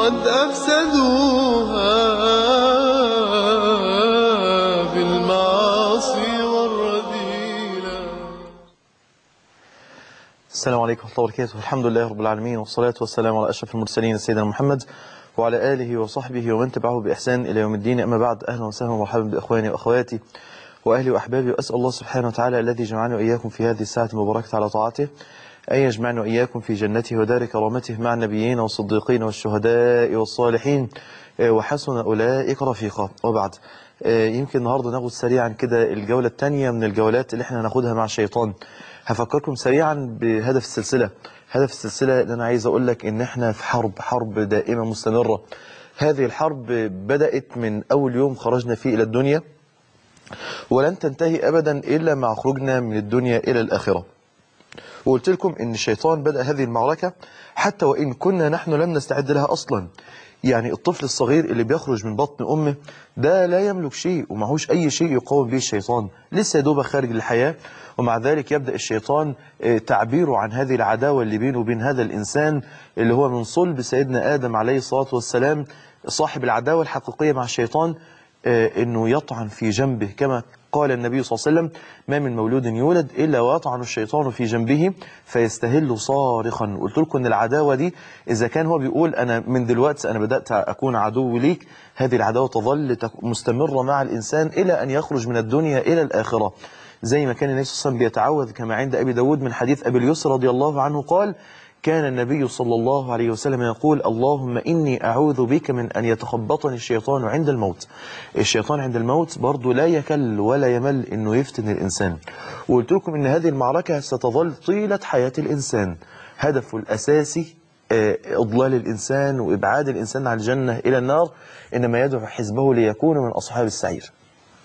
قد أفسدوها بالمعاصي والرذيلة السلام عليكم ورحمة الله وبركاته الحمد لله رب العالمين والصلاة والسلام على أشرف المرسلين سيدنا محمد وعلى آله وصحبه ومن تبعه بإحسان إلى يوم الدين أما بعد أهلا وسهلا ومرحبا بإخواني وأخواتي وأهلي وأحبابي وأسأل الله سبحانه وتعالى الذي جمعني وإياكم في هذه الساعة المباركة على طاعته أن يجمعنا وإياكم في جنته ودار كرامته مع النبيين والصديقين والشهداء والصالحين آه، وحسن أولئك رفيقا وبعد آه، يمكن النهاردة ناخد سريعا كده الجولة الثانية من الجولات اللي احنا هناخدها مع الشيطان هفكركم سريعا بهدف السلسلة هدف السلسلة اللي أنا عايز أقول لك إن احنا في حرب حرب دائمة مستمرة هذه الحرب بدأت من أول يوم خرجنا فيه إلى الدنيا ولن تنتهي أبدا إلا مع خروجنا من الدنيا إلى الآخرة وقلت لكم ان الشيطان بدأ هذه المعركة حتى وإن كنا نحن لم نستعد لها أصلا يعني الطفل الصغير اللي بيخرج من بطن أمه ده لا يملك شيء ومعهوش أي شيء يقاوم به الشيطان لسه يا دوبك خارج للحياة ومع ذلك يبدأ الشيطان آه، تعبيره عن هذه العداوة اللي بينه وبين هذا الإنسان اللي هو من صلب سيدنا آدم عليه الصلاة والسلام صاحب العداوة الحقيقية مع الشيطان آه، انه يطعن في جنبه كما قال النبي صلى الله عليه وسلم ما من مولود يولد الا ويطعن الشيطان في جنبه فيستهل صارخا قلت لكم ان العداوه دي اذا كان هو بيقول انا من دلوقتي انا بدات اكون عدو ليك هذه العداوه تظل تك- مستمره مع الانسان الى ان يخرج من الدنيا الى الاخره زي ما كان النبي صلى الله عليه وسلم بيتعوذ كما عند ابي داود من حديث ابي اليسر رضي الله عنه قال كان النبي صلى الله عليه وسلم يقول اللهم إني أعوذ بك من أن يتخبطني الشيطان عند الموت الشيطان عند الموت برضه لا يكل ولا يمل أنه يفتن الإنسان وقلت لكم أن هذه المعركة ستظل طيلة حياة الإنسان هدفه الأساسي آه، إضلال الإنسان وإبعاد الإنسان عن الجنة إلى النار إنما يدعو حزبه ليكونوا من أصحاب السعير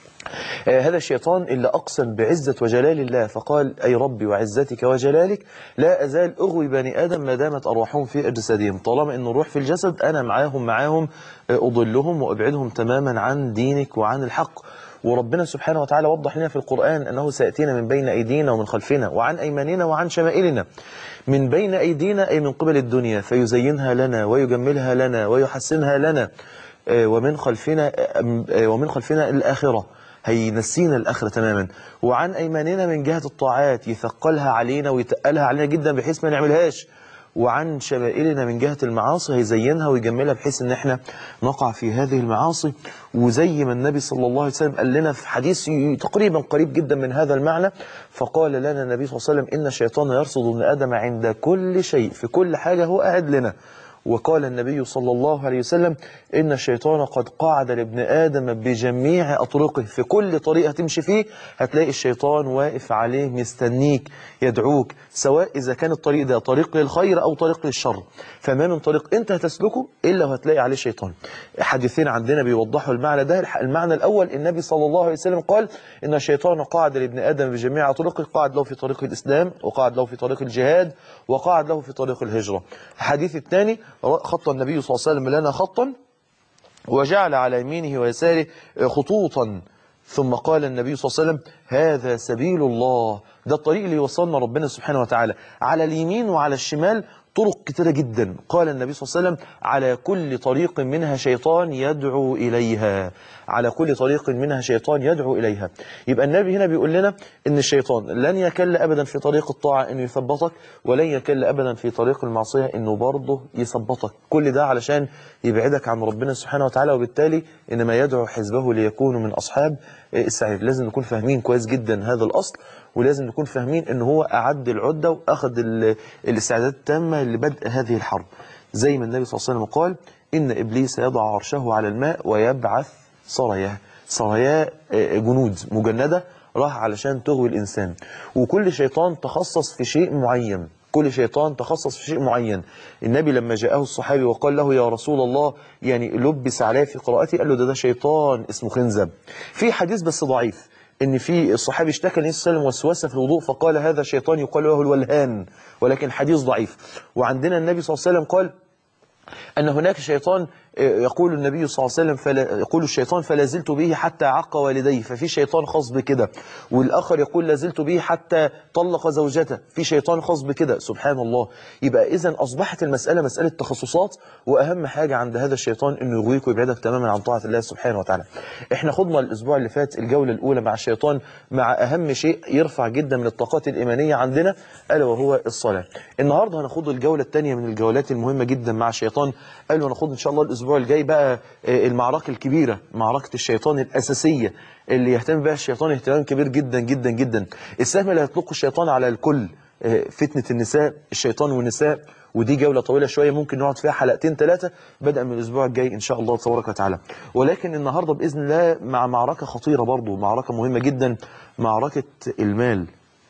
آه، هذا الشيطان اللي أقسم بعزة وجلال الله فقال أي ربي وعزتك وجلالك لا أزال أغوي بني آدم ما دامت أرواحهم في أجسادهم طالما أن الروح في الجسد أنا معاهم معاهم آه، أضلهم وأبعدهم تماما عن دينك وعن الحق وربنا سبحانه وتعالى وضح لنا في القرآن أنه سيأتينا من بين أيدينا ومن خلفنا وعن أيماننا وعن شمائلنا من بين أيدينا أي من قبل الدنيا فيزينها لنا ويجملها لنا ويحسنها لنا آه، ومن خلفنا آه، آه، ومن خلفنا الآخرة هينسينا الآخرة تماما وعن أيماننا من جهة الطاعات يثقلها علينا ويتقلها علينا جدا بحيث ما نعملهاش وعن شمائلنا من جهة المعاصي هيزينها ويجملها بحيث ان احنا نقع في هذه المعاصي وزي ما النبي صلى الله عليه وسلم قال لنا في حديث تقريبا قريب جدا من هذا المعنى فقال لنا النبي صلى الله عليه وسلم ان الشيطان يرصد ابن ادم عند كل شيء في كل حاجة هو قاعد لنا وقال النبي صلى الله عليه وسلم إن الشيطان قد قعد لابن آدم بجميع أطرقه في كل طريق هتمشي فيه هتلاقي الشيطان واقف عليه مستنيك يدعوك سواء إذا كان الطريق ده طريق للخير أو طريق للشر فما من طريق أنت هتسلكه إلا وهتلاقي عليه شيطان حديثين عندنا بيوضحوا المعنى ده المعنى الأول النبي صلى الله عليه وسلم قال إن الشيطان قعد لابن آدم بجميع أطرقه قعد له في طريق الإسلام وقعد له في طريق الجهاد وقعد له في طريق الهجرة الحديث الثاني خط النبي صلى الله عليه وسلم لنا خطا وجعل على يمينه ويساره خطوطا ثم قال النبي صلى الله عليه وسلم هذا سبيل الله ده الطريق اللي يوصلنا ربنا سبحانه وتعالى على اليمين وعلى الشمال طرق كتيرة جدا قال النبي صلى الله عليه وسلم على كل طريق منها شيطان يدعو إليها على كل طريق منها شيطان يدعو إليها يبقى النبي هنا بيقول لنا إن الشيطان لن يكل أبدا في طريق الطاعة إنه يثبطك ولن يكل أبدا في طريق المعصية إنه برضه يثبطك كل ده علشان يبعدك عن ربنا سبحانه وتعالى وبالتالي إنما يدعو حزبه ليكونوا من أصحاب السعير لازم نكون فاهمين كويس جدا هذا الأصل ولازم نكون فاهمين ان هو أعد العدة وأخذ ال- الاستعدادات التامة لبدء هذه الحرب زي ما النبي صلى الله عليه وسلم قال إن إبليس يضع عرشه على الماء ويبعث سراياه سراياه آه، جنود مجندة راح علشان تغوي الإنسان وكل شيطان تخصص في شيء معين كل شيطان تخصص في شيء معين النبي لما جاءه الصحابي وقال له يا رسول الله يعني لبس عليه في قراءتي قال له ده ده شيطان اسمه خنزب في حديث بس ضعيف ان في الصحابي اشتكى النبي صلى الله عليه وسلم وسوسه في الوضوء فقال هذا شيطان يقال له الولهان ولكن حديث ضعيف وعندنا النبي صلى الله عليه وسلم قال أن هناك شيطان يقول النبي صلى الله عليه وسلم فلا يقول الشيطان فلا زلت به حتى عق والديه ففي شيطان خاص بكده والآخر يقول لا زلت به حتى طلق زوجته في شيطان خاص بكده سبحان الله يبقى إذا أصبحت المسألة مسألة تخصصات وأهم حاجة عند هذا الشيطان إنه يغويك ويبعدك تماما عن طاعة الله سبحانه وتعالى احنا خضنا الأسبوع اللي فات الجولة الأولى مع الشيطان مع أهم شيء يرفع جدا من الطاقات الإيمانية عندنا ألا وهو الصلاة النهاردة هنخوض الجولة الثانية من الجولات المهمة جدا مع الشيطان قال ونخوض إن شاء الله الأسبوع الجاي بقى المعركة الكبيرة معركة الشيطان الأساسية اللي يهتم بها الشيطان اهتمام كبير جدا جدا جدا السهم اللي هيطلقه الشيطان على الكل فتنة النساء الشيطان والنساء ودي جولة طويلة شوية ممكن نقعد فيها حلقتين ثلاثة بدءا من الأسبوع الجاي إن شاء الله تبارك وتعالى ولكن النهاردة بإذن الله مع معركة خطيرة برضو معركة مهمة جدا معركة المال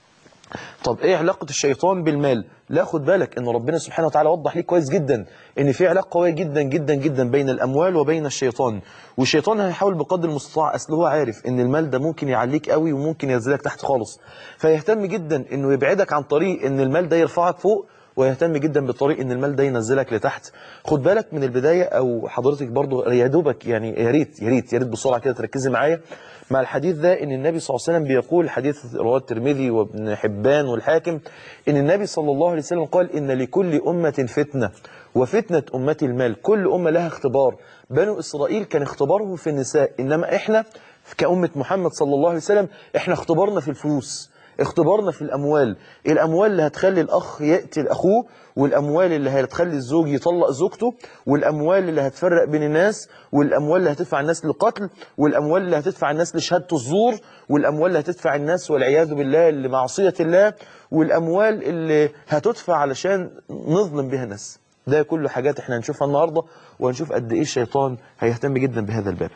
طب ايه علاقة الشيطان بالمال لا خد بالك ان ربنا سبحانه وتعالى وضح ليك كويس جدا ان في علاقة قوية جدا جدا جدا بين الاموال وبين الشيطان والشيطان هيحاول بقدر المستطاع اصل هو عارف ان المال ده ممكن يعليك قوي وممكن ينزلك تحت خالص فيهتم جدا انه يبعدك عن طريق ان المال ده يرفعك فوق ويهتم جدا بطريق ان المال ده ينزلك لتحت خد بالك من البداية او حضرتك برضو يا دوبك يعني يا ريت يا ريت يا ريت بسرعة كده تركزي معايا مع الحديث ده ان النبي صلى الله عليه وسلم بيقول حديث رواه الترمذي وابن حبان والحاكم ان النبي صلى الله عليه وسلم قال ان لكل أمة فتنة وفتنة أمتي المال كل أمة لها اختبار بنو إسرائيل كان اختباره في النساء إنما إحنا كأمة محمد صلى الله عليه وسلم إحنا اختبارنا في الفلوس اختبارنا في الأموال الأموال اللي هتخلي الأخ يقتل أخوه والأموال اللي هتخلي الزوج يطلق زوجته والأموال اللي هتفرق بين الناس والأموال اللي هتدفع الناس للقتل والأموال اللي هتدفع الناس لشهادة الزور والأموال اللي هتدفع الناس والعياذ بالله لمعصية الله والأموال اللي هتدفع علشان نظلم بها الناس ده كله حاجات احنا هنشوفها النهاردة وهنشوف قد ايه الشيطان هيهتم جدا بهذا الباب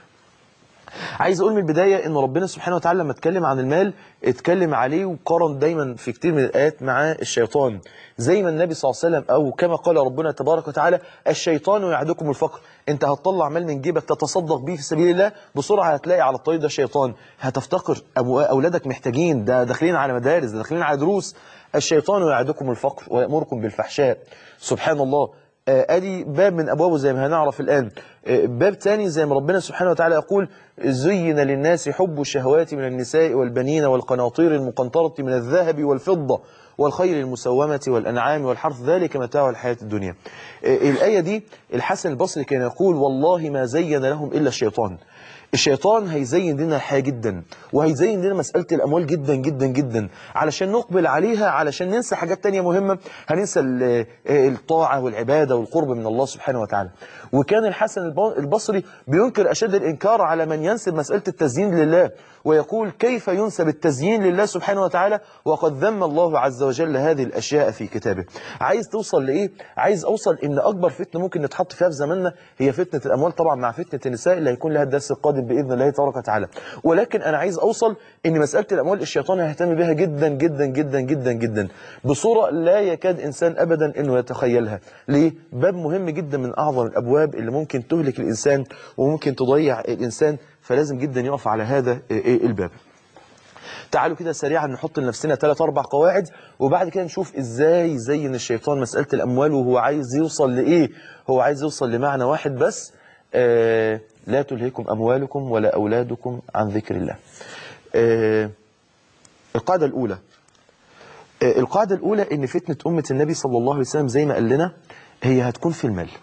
عايز اقول من البداية ان ربنا سبحانه وتعالى لما اتكلم عن المال اتكلم عليه وقارن دايما في كتير من الايات مع الشيطان زي ما النبي صلى الله عليه وسلم او كما قال ربنا تبارك وتعالى الشيطان يعدكم الفقر انت هتطلع مال من جيبك تتصدق بيه في سبيل الله بسرعة هتلاقي على الطريق ده شيطان هتفتقر اولادك محتاجين ده داخلين على مدارس ده داخلين على دروس الشيطان يعدكم الفقر ويأمركم بالفحشاء سبحان الله ادي باب من ابوابه زي ما هنعرف الان باب تاني زي ما ربنا سبحانه وتعالى يقول زين للناس حب الشهوات من النساء والبنين والقناطير المقنطرة من الذهب والفضة والخيل المسومة والأنعام والحرث ذلك متاع الحياة الدنيا الآية دي الحسن البصري كان يقول والله ما زين لهم إلا الشيطان الشيطان هيزين لنا الحياة جدا وهيزين لنا مسألة الأموال جدا جدا جدا علشان نقبل عليها علشان ننسى حاجات تانية مهمة هننسى الطاعة والعبادة والقرب من الله سبحانه وتعالى وكان الحسن البصري بينكر أشد الإنكار على من ينسب مسألة التزيين لله ويقول كيف ينسب التزيين لله سبحانه وتعالى وقد ذم الله عز وجل هذه الأشياء في كتابه عايز توصل لإيه؟ عايز أوصل إن أكبر فتنة ممكن نتحط فيها في زماننا هي فتنة الأموال طبعا مع فتنة النساء اللي هيكون لها الدرس القادم بإذن الله تبارك وتعالى ولكن أنا عايز أوصل إن مسألة الأموال الشيطان هيهتم بها جدا جدا جدا جدا جدا بصورة لا يكاد إنسان أبدا إنه يتخيلها ليه؟ باب مهم جدا من أعظم الأبواب اللي ممكن تهلك الإنسان وممكن تضيع الإنسان فلازم جدا يقف على هذا الباب تعالوا كده سريعا نحط لنفسنا ثلاث اربع قواعد وبعد كده نشوف ازاي يزين الشيطان مسألة الاموال وهو عايز يوصل لايه هو عايز يوصل لمعنى واحد بس آه لا تلهكم اموالكم ولا اولادكم عن ذكر الله آه القاعدة الاولى آه القاعدة الاولى ان فتنة امة النبي صلى الله عليه وسلم زي ما قال لنا هي هتكون في المال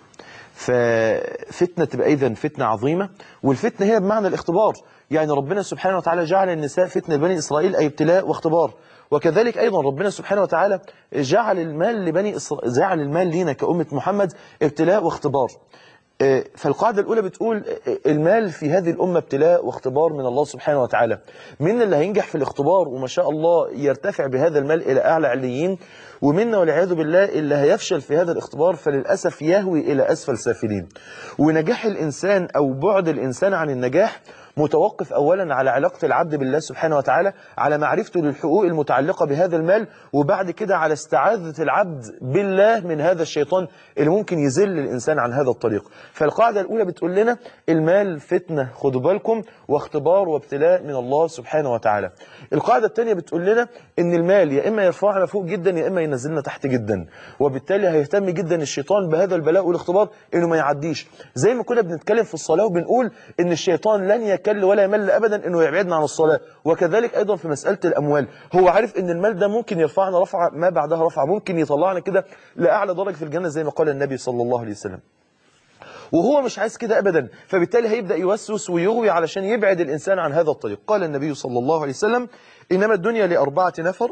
ففتنة تبقى إذا فتنة عظيمة والفتنة هي بمعنى الاختبار يعني ربنا سبحانه وتعالى جعل النساء فتنة بني إسرائيل أي ابتلاء واختبار وكذلك أيضا ربنا سبحانه وتعالى جعل المال لبني إسرائيل جعل المال لينا كأمة محمد ابتلاء واختبار فالقاعدة الأولى بتقول المال في هذه الأمة ابتلاء واختبار من الله سبحانه وتعالى من اللي هينجح في الاختبار وما شاء الله يرتفع بهذا المال إلى أعلى عليين ومنا والعياذ بالله اللي هيفشل في هذا الاختبار فللأسف يهوي إلى أسفل سافلين ونجاح الإنسان أو بعد الإنسان عن النجاح متوقف أولا على علاقة العبد بالله سبحانه وتعالى على معرفته للحقوق المتعلقة بهذا المال وبعد كده على استعاذة العبد بالله من هذا الشيطان اللي ممكن يزل الإنسان عن هذا الطريق فالقاعدة الأولى بتقول لنا المال فتنة خدوا بالكم واختبار وابتلاء من الله سبحانه وتعالى القاعدة الثانية بتقول لنا ان المال يا إما يرفعنا فوق جدا يا إما ينزلنا تحت جدا وبالتالي هيهتم جدا الشيطان بهذا البلاء والاختبار انه ما يعديش زي ما كنا بنتكلم في الصلاة وبنقول ان الشيطان لن يكل ولا يمل ابدا انه يبعدنا عن الصلاة وكذلك ايضا في مسألة الاموال هو عارف ان المال ده ممكن يرفعنا رفعة ما بعدها رفعة ممكن يطلعنا كده لاعلى درجة في الجنة زي ما قال النبي صلى الله عليه وسلم وهو مش عايز كده ابدا فبالتالي هيبدا يوسوس ويغوي علشان يبعد الانسان عن هذا الطريق قال النبي صلى الله عليه وسلم انما الدنيا لاربعه نفر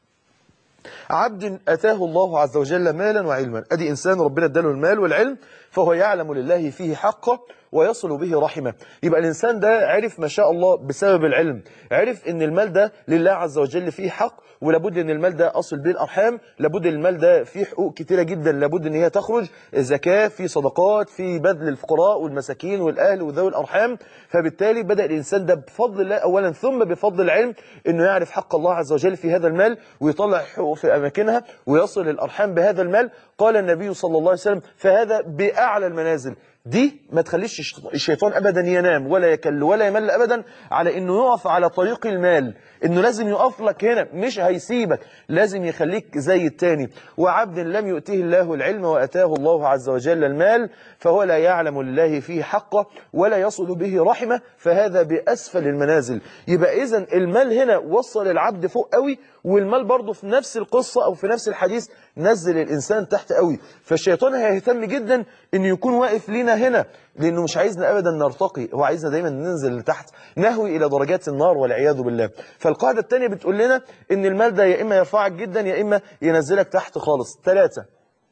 عبد اتاه الله عز وجل مالا وعلما ادي انسان ربنا اداله المال والعلم فهو يعلم لله فيه حقه ويصل به رحمه يبقى الانسان ده عرف ما شاء الله بسبب العلم عرف ان المال ده لله عز وجل فيه حق ولابد ان المال ده اصل به الارحام لابد المال ده فيه حقوق كتيره جدا لابد ان هي تخرج زكاه في صدقات في بذل الفقراء والمساكين والاهل وذوي الارحام فبالتالي بدا الانسان ده بفضل الله اولا ثم بفضل العلم انه يعرف حق الله عز وجل في هذا المال ويطلع حقوقه في اماكنها ويصل الارحام بهذا المال قال النبي صلى الله عليه وسلم فهذا باعلى المنازل دي ما تخليش الشيطان ابدا ينام ولا يكل ولا يمل ابدا على انه يقف على طريق المال انه لازم يقف لك هنا مش هيسيبك لازم يخليك زي التاني وعبد لم يؤتيه الله العلم واتاه الله عز وجل المال فهو لا يعلم لله فيه حقه ولا يصل به رحمه فهذا باسفل المنازل يبقى اذا المال هنا وصل العبد فوق قوي والمال برضه في نفس القصه او في نفس الحديث نزل الانسان تحت قوي فالشيطان هيهتم جدا انه يكون واقف لينا هنا لانه مش عايزنا ابدا نرتقي هو عايزنا دايما ننزل لتحت نهوي الى درجات النار والعياذ بالله فالقاعده الثانيه بتقول لنا ان المال ده يا اما يرفعك جدا يا اما ينزلك تحت خالص ثلاثه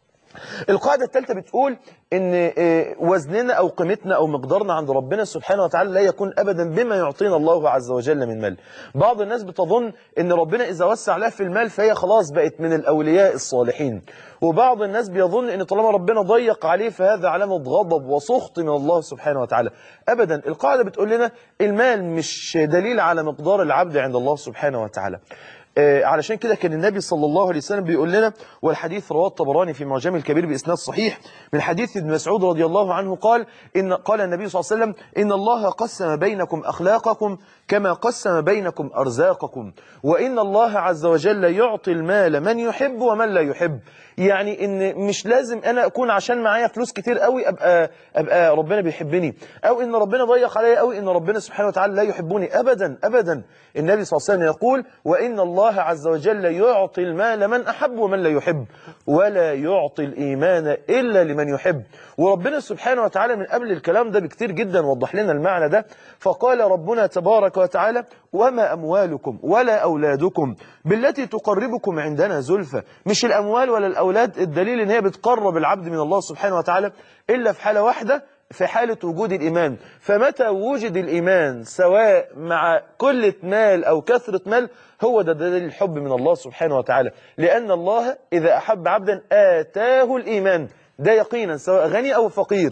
القاعدة الثالثة بتقول ان وزننا او قيمتنا او مقدارنا عند ربنا سبحانه وتعالى لا يكون ابدا بما يعطينا الله عز وجل من مال بعض الناس بتظن ان ربنا اذا وسع لها في المال فهي خلاص بقت من الاولياء الصالحين وبعض الناس بيظن ان طالما ربنا ضيق عليه فهذا علامة غضب وسخط من الله سبحانه وتعالى ابدا القاعدة بتقول لنا المال مش دليل على مقدار العبد عند الله سبحانه وتعالى آه علشان كده كان النبي صلى الله عليه وسلم بيقول لنا والحديث رواه الطبراني في معجم الكبير بإسناد صحيح من حديث ابن مسعود رضي الله عنه قال إن قال النبي صلى الله عليه وسلم إن الله قسم بينكم أخلاقكم كما قسم بينكم أرزاقكم وإن الله عز وجل يعطي المال من يحب ومن لا يحب يعني ان مش لازم انا اكون عشان معايا فلوس كتير قوي ابقى ابقى ربنا بيحبني او ان ربنا ضيق عليا قوي ان ربنا سبحانه وتعالى لا يحبني ابدا ابدا النبي صلى الله عليه وسلم يقول وان الله عز وجل يعطي المال من احب ومن لا يحب ولا يعطي الايمان الا لمن يحب وربنا سبحانه وتعالى من قبل الكلام ده بكتير جدا وضح لنا المعنى ده فقال ربنا تبارك وتعالى وما أموالكم ولا أولادكم بالتي تقربكم عندنا زلفى مش الأموال ولا الأولاد الدليل إن هي بتقرب العبد من الله سبحانه وتعالى إلا في حالة واحدة في حالة وجود الإيمان فمتى وجد الإيمان سواء مع قلة مال أو كثرة مال هو ده دليل الحب من الله سبحانه وتعالى لأن الله إذا أحب عبدا آتاه الإيمان ده يقينا سواء غني أو فقير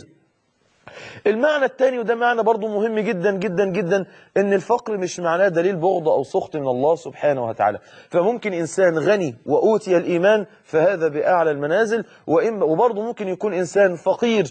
المعنى الثاني وده معنى برضو مهم جدا جدا جدا ان الفقر مش معناه دليل بغض او سخط من الله سبحانه وتعالى فممكن انسان غني واوتي الايمان فهذا باعلى المنازل وإما وبرضه ممكن يكون انسان فقير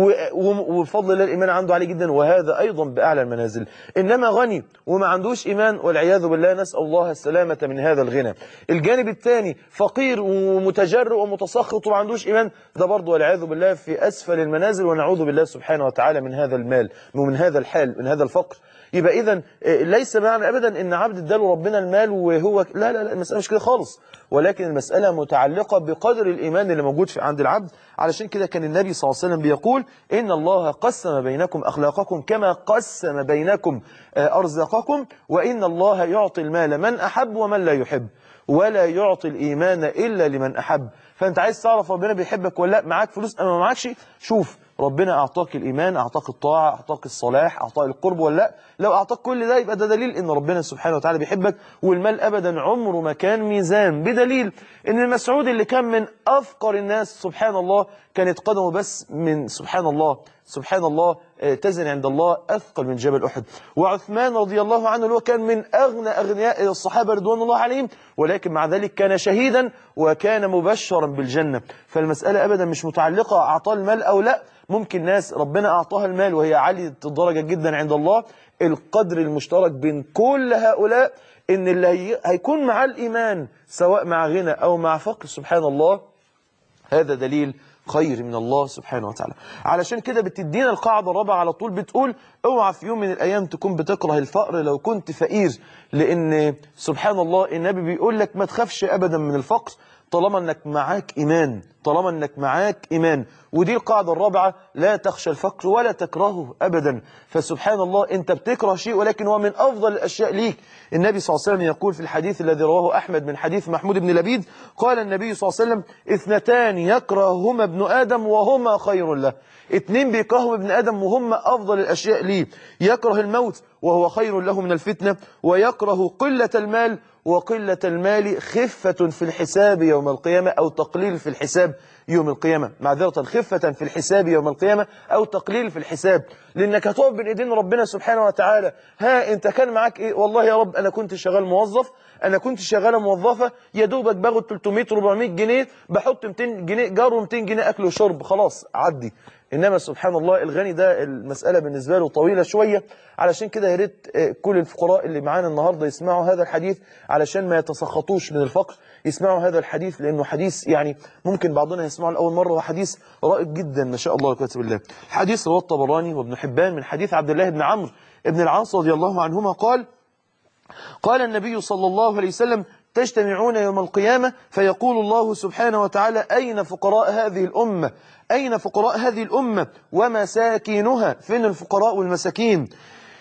وبفضل الله الإيمان عنده عالي جدا وهذا أيضا بأعلى المنازل إنما غني وما عندوش إيمان والعياذ بالله نسأل الله السلامة من هذا الغنى الجانب الثاني فقير ومتجرئ ومتسخط وما عندوش إيمان ده برضه والعياذ بالله في أسفل المنازل ونعوذ بالله سبحانه وتعالى من هذا المال ومن هذا الحال من هذا الفقر يبقى إذا ليس معنى أبدا إن عبد اداله ربنا المال وهو لا لا لا المسألة مش كده خالص ولكن المسألة متعلقة بقدر الإيمان اللي موجود في عند العبد علشان كده كان النبي صلى الله عليه وسلم بيقول إن الله قسم بينكم أخلاقكم كما قسم بينكم أرزاقكم وإن الله يعطي المال من أحب ومن لا يحب ولا يعطي الإيمان إلا لمن أحب فأنت عايز تعرف ربنا بيحبك ولا لا معاك فلوس أما ما معاكش شوف ربنا أعطاك الإيمان أعطاك الطاعة أعطاك الصلاح أعطاك القرب ولا لا لو أعطاك كل ده يبقى ده دليل إن ربنا سبحانه وتعالى بيحبك والمال أبدا عمره ما كان ميزان بدليل إن المسعود اللي كان من أفقر الناس سبحان الله كانت قدمه بس من سبحان الله سبحان الله آه، تزن عند الله أثقل من جبل أحد وعثمان رضي الله عنه اللي هو كان من أغنى أغنياء الصحابة رضوان الله عليهم ولكن مع ذلك كان شهيدا وكان مبشرا بالجنة فالمسألة أبدا مش متعلقة أعطاه المال أو لا ممكن ناس ربنا أعطاها المال وهي عالية الدرجة جدا عند الله القدر المشترك بين كل هؤلاء إن اللي هي- هيكون مع الإيمان سواء مع غنى أو مع فقر سبحان الله هذا دليل خير من الله سبحانه وتعالى علشان كده بتدينا القاعدة الرابعة على طول بتقول اوعى في يوم من الأيام تكون بتكره الفقر لو كنت فقير لأن سبحان الله النبي بيقول لك ما تخافش أبدا من الفقر طالما انك معاك ايمان طالما انك معاك ايمان ودي القاعده الرابعه لا تخشى الفقر ولا تكرهه ابدا فسبحان الله انت بتكره شيء ولكن هو من افضل الاشياء ليك النبي صلى الله عليه وسلم يقول في الحديث الذي رواه احمد من حديث محمود بن لبيد قال النبي صلى الله عليه وسلم اثنتان يكرههما ابن ادم وهما خير له اتنين بيكرههم ابن ادم وهم افضل الاشياء ليه يكره الموت وهو خير له من الفتنه ويكره قله المال وقلة المال خفة في الحساب يوم القيامة أو تقليل في الحساب يوم القيامة معذرة خفة في الحساب يوم القيامة أو تقليل في الحساب لأنك هتقف بين إيدين ربنا سبحانه وتعالى ها أنت كان معاك إيه والله يا رب أنا كنت شغال موظف أنا كنت شغالة موظفة يا دوبك باخد 300 400 جنيه بحط 200 جنيه جار و200 جنيه أكل وشرب خلاص عدي إنما سبحان الله الغني ده المسألة بالنسبة له طويلة شوية علشان كده يا ريت آه، كل الفقراء اللي معانا النهاردة يسمعوا هذا الحديث علشان ما يتسخطوش من الفقر يسمعوا هذا الحديث لأنه حديث يعني ممكن بعضنا يسمعه لأول مرة هو حديث رائق جدا ما شاء الله وكتب الله حديث رواه الطبراني وابن حبان من حديث عبد الله بن عمرو بن العاص رضي الله عنهما قال قال النبي صلى الله عليه وسلم تجتمعون يوم القيامة فيقول الله سبحانه وتعالى أين فقراء هذه الأمة أين فقراء هذه الأمة ومساكينها فين الفقراء والمساكين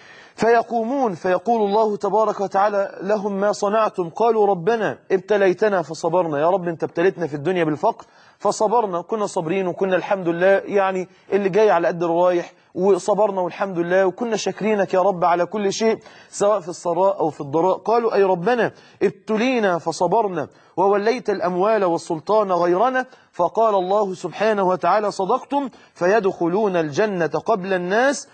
فيقومون فيقول الله تبارك وتعالى لهم ما صنعتم قالوا ربنا ابتليتنا فصبرنا يا رب انت ابتليتنا في الدنيا بالفقر فصبرنا كنا صابرين وكنا الحمد لله يعني اللي جاي على قد الروايح وصبرنا والحمد لله وكنا شاكرينك يا رب على كل شيء سواء في السراء أو في الضراء قالوا أي ربنا ابتلينا فصبرنا ووليت الأموال والسلطان غيرنا فقال الله سبحانه وتعالى صدقتم فيدخلون الجنة قبل الناس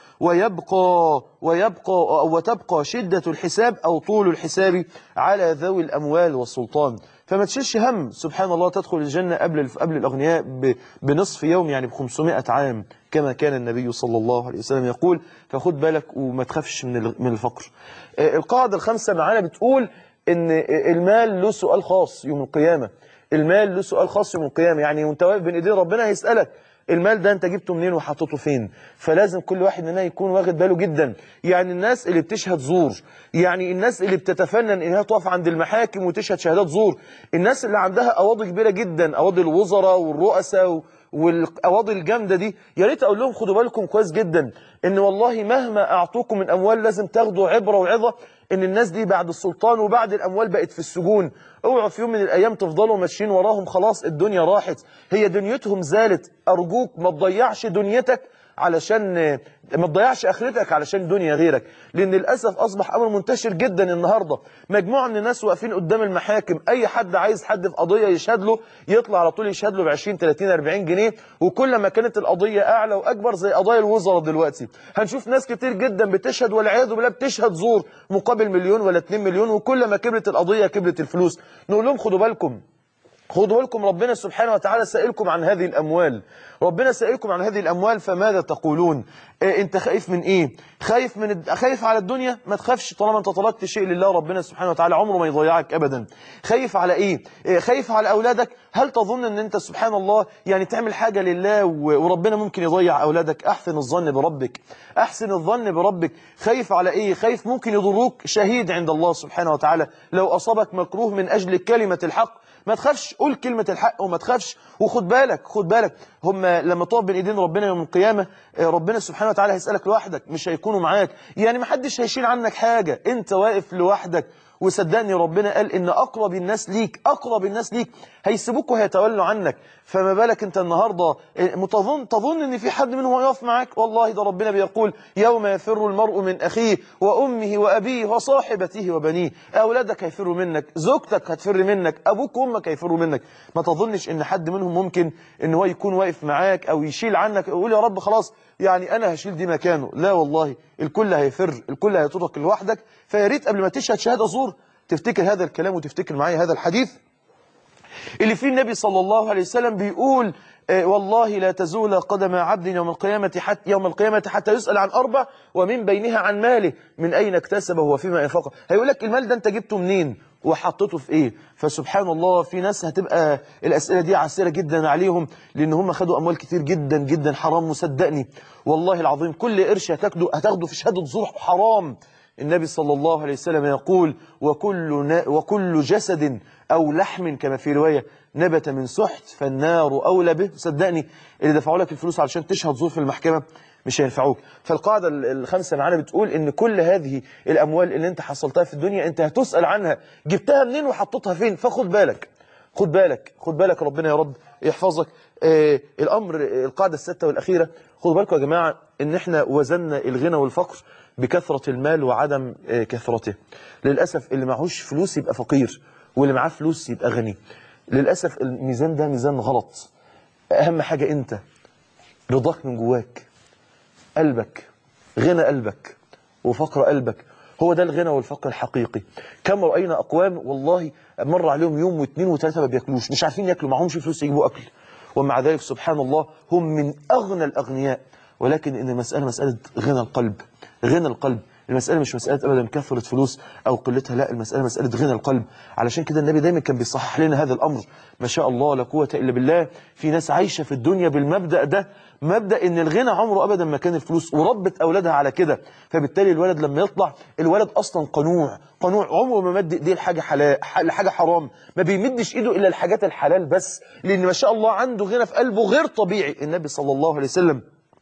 ويبقى ويبقى أو وتبقى شدة الحساب أو طول الحساب على ذوي الأموال والسلطان فما تشيلش هم سبحان الله تدخل الجنة قبل قبل الأغنياء ب- بنصف يوم يعني ب 500 عام كما كان النبي صلى الله عليه وسلم يقول فخد بالك وما تخافش من ال- من الفقر آه، القاعدة الخامسة معانا بتقول إن المال له سؤال خاص يوم القيامة المال له سؤال خاص يوم القيامة يعني وانت واقف بين ايدين ربنا هيسألك المال ده انت جبته منين وحطيته فين فلازم كل واحد مننا يكون واخد باله جدا يعني الناس اللي بتشهد زور يعني الناس اللي بتتفنن انها تقف عند المحاكم وتشهد شهادات زور الناس اللي عندها قواضي كبيره جدا قواضي الوزراء والرؤساء و... والقواضي الجامده دي يا ريت اقول لهم خدوا بالكم كويس جدا ان والله مهما اعطوكم من اموال لازم تاخدوا عبره وعظه ان الناس دي بعد السلطان وبعد الاموال بقت في السجون اوعوا في يوم من الايام تفضلوا ماشيين وراهم خلاص الدنيا راحت هي دنيتهم زالت ارجوك ما تضيعش دنيتك علشان ما تضيعش اخرتك علشان دنيا غيرك لان للاسف اصبح امر منتشر جدا النهارده مجموعه من الناس واقفين قدام المحاكم اي حد عايز حد في قضيه يشهد له يطلع على طول يشهد له ب 20 30 40 جنيه وكل ما كانت القضيه اعلى واكبر زي قضايا الوزراء دلوقتي هنشوف ناس كتير جدا بتشهد والعياذ بالله بتشهد زور مقابل مليون ولا 2 مليون وكل ما كبرت القضيه كبرت الفلوس نقول لهم خدوا بالكم خدوا بالكم ربنا سبحانه وتعالى سائلكم عن هذه الأموال ربنا سائلكم عن هذه الأموال فماذا تقولون إيه انت خايف من ايه خايف من الد... خايف على الدنيا ما تخافش طالما انت طلبت شيء لله ربنا سبحانه وتعالى عمره ما يضيعك ابدا خايف على ايه, إيه خايف على اولادك هل تظن ان انت سبحان الله يعني تعمل حاجة لله و... وربنا ممكن يضيع اولادك احسن الظن بربك احسن الظن بربك خايف على ايه خايف ممكن يضروك شهيد عند الله سبحانه وتعالى لو اصابك مكروه من اجل كلمة الحق ما تخافش قول كلمة الحق وما تخافش وخد بالك خد بالك هم لما تقف بين ايدين ربنا يوم القيامة آه، ربنا سبحانه وتعالى هيسألك لوحدك مش هيكونوا معاك يعني ما حدش هيشيل عنك حاجة انت واقف لوحدك وصدقني ربنا قال ان اقرب الناس ليك اقرب الناس ليك هيسيبوك وهيتولوا عنك فما بالك انت النهارده متظن تظن ان في حد منهم هيقف معاك والله ده ربنا بيقول يوم يفر المرء من اخيه وامه وابيه وصاحبته وبنيه اولادك هيفروا منك زوجتك هتفر منك ابوك وامك هيفروا منك ما تظنش ان حد منهم ممكن ان هو يكون واقف معاك او يشيل عنك يقول يا رب خلاص يعني انا هشيل دي مكانه لا والله الكل هيفر الكل هيترك لوحدك فيا ريت قبل ما تشهد شهاده زور تفتكر هذا الكلام وتفتكر معايا هذا الحديث اللي فيه النبي صلى الله عليه وسلم بيقول آه، والله لا تزول قدم عبد يوم القيامة حتى يوم القيامة حتى يسأل عن أربع ومن بينها عن ماله من أين اكتسبه وفيما أنفقه هيقول لك المال ده أنت جبته منين وحطيته في إيه فسبحان الله في ناس هتبقى الأسئلة دي عسيرة جدا عليهم لأن هم خدوا أموال كتير جدا جدا حرام مصدقني والله العظيم كل قرش هتاخده هتاخده في شهادة زور حرام النبي صلى الله عليه وسلم يقول وكل, نا وكل جسد أو لحم كما في رواية نبت من سحت فالنار أولى به صدقني اللي دفعوا لك الفلوس علشان تشهد زور في المحكمة مش هينفعوك فالقاعدة ال- الخامسة معانا بتقول ان كل هذه الأموال اللي انت حصلتها في الدنيا انت هتسأل عنها جبتها منين وحطيتها فين فخد بالك خد بالك خد بالك ربنا يا رب يحفظك آه الأمر آه، القاعدة الستة والأخيرة خدوا بالكم يا جماعة ان احنا وزننا الغنى والفقر بكثرة المال وعدم آه، كثرته للأسف اللي معهوش فلوس يبقى فقير واللي معاه فلوس يبقى غني للأسف الميزان ده ميزان غلط أهم حاجة أنت رضاك من جواك قلبك غنى قلبك وفقر قلبك هو ده الغنى والفقر الحقيقي كم رأينا أقوام والله مر عليهم يوم واثنين وثلاثة ما بياكلوش مش عارفين ياكلوا معهمش فلوس يجيبوا أكل ومع ذلك سبحان الله هم من أغنى الأغنياء ولكن إن المسألة مسألة غنى القلب غنى القلب المسألة مش مسألة أبدا كثرة فلوس أو قلتها لا المسألة مسألة غنى القلب علشان كده النبي دايما كان بيصحح لنا هذا الأمر ما شاء الله لا قوة إلا بالله في ناس عايشة في الدنيا بالمبدأ ده مبدأ إن الغنى عمره أبدا ما كان الفلوس وربت أولادها على كده فبالتالي الولد لما يطلع الولد أصلا قنوع قنوع عمره ما مد إيديه لحاجة حلال لحاجة حرام ما بيمدش إيده إلا الحاجات الحلال بس لأن ما شاء الله عنده غنى في قلبه غير طبيعي النبي صلى الله عليه وسلم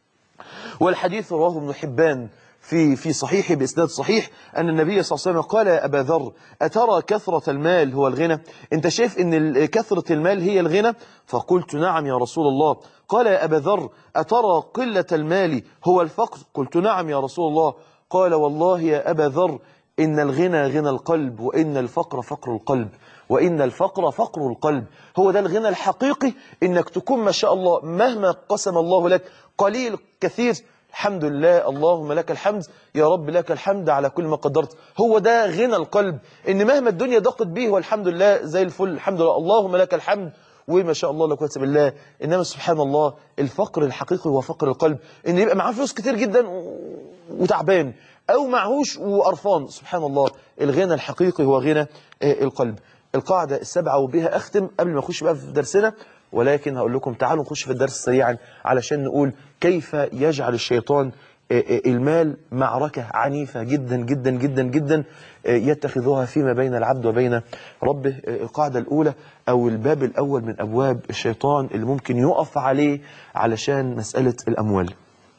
والحديث رواه ابن حبان في في صحيح بإسناد صحيح أن النبي صلى الله عليه وسلم قال يا أبا ذر أترى كثرة المال هو الغنى أنت شايف أن ال- كثرة المال هي الغنى فقلت نعم يا رسول الله قال يا أبا ذر أترى قلة المال هو الفقر قلت نعم يا رسول الله قال والله يا أبا ذر إن الغنى غنى القلب وإن الفقر فقر القلب وإن الفقر فقر القلب هو ده الغنى الحقيقي إنك تكون ما شاء الله مهما قسم الله لك قليل كثير الحمد لله اللهم لك الحمد يا رب لك الحمد على كل ما قدرت هو ده غنى القلب إن مهما الدنيا ضاقت به والحمد لله زي الفل الحمد لله اللهم لك الحمد وما شاء الله لا قوه الا بالله انما سبحان الله الفقر الحقيقي هو فقر القلب ان يبقى معاه فلوس كتير جدا و- وتعبان او معهوش وقرفان سبحان الله الغنى الحقيقي هو غنى آه، القلب القاعده السبعه وبها اختم قبل ما اخش بقى في درسنا ولكن هقول لكم تعالوا نخش في الدرس سريعا علشان نقول كيف يجعل الشيطان آه، آه، المال معركة عنيفة جدا جدا جدا جدا آه، يتخذها فيما بين العبد وبين ربه آه، القاعدة الأولى أو الباب الأول من أبواب الشيطان اللي ممكن يقف عليه علشان مسألة الأموال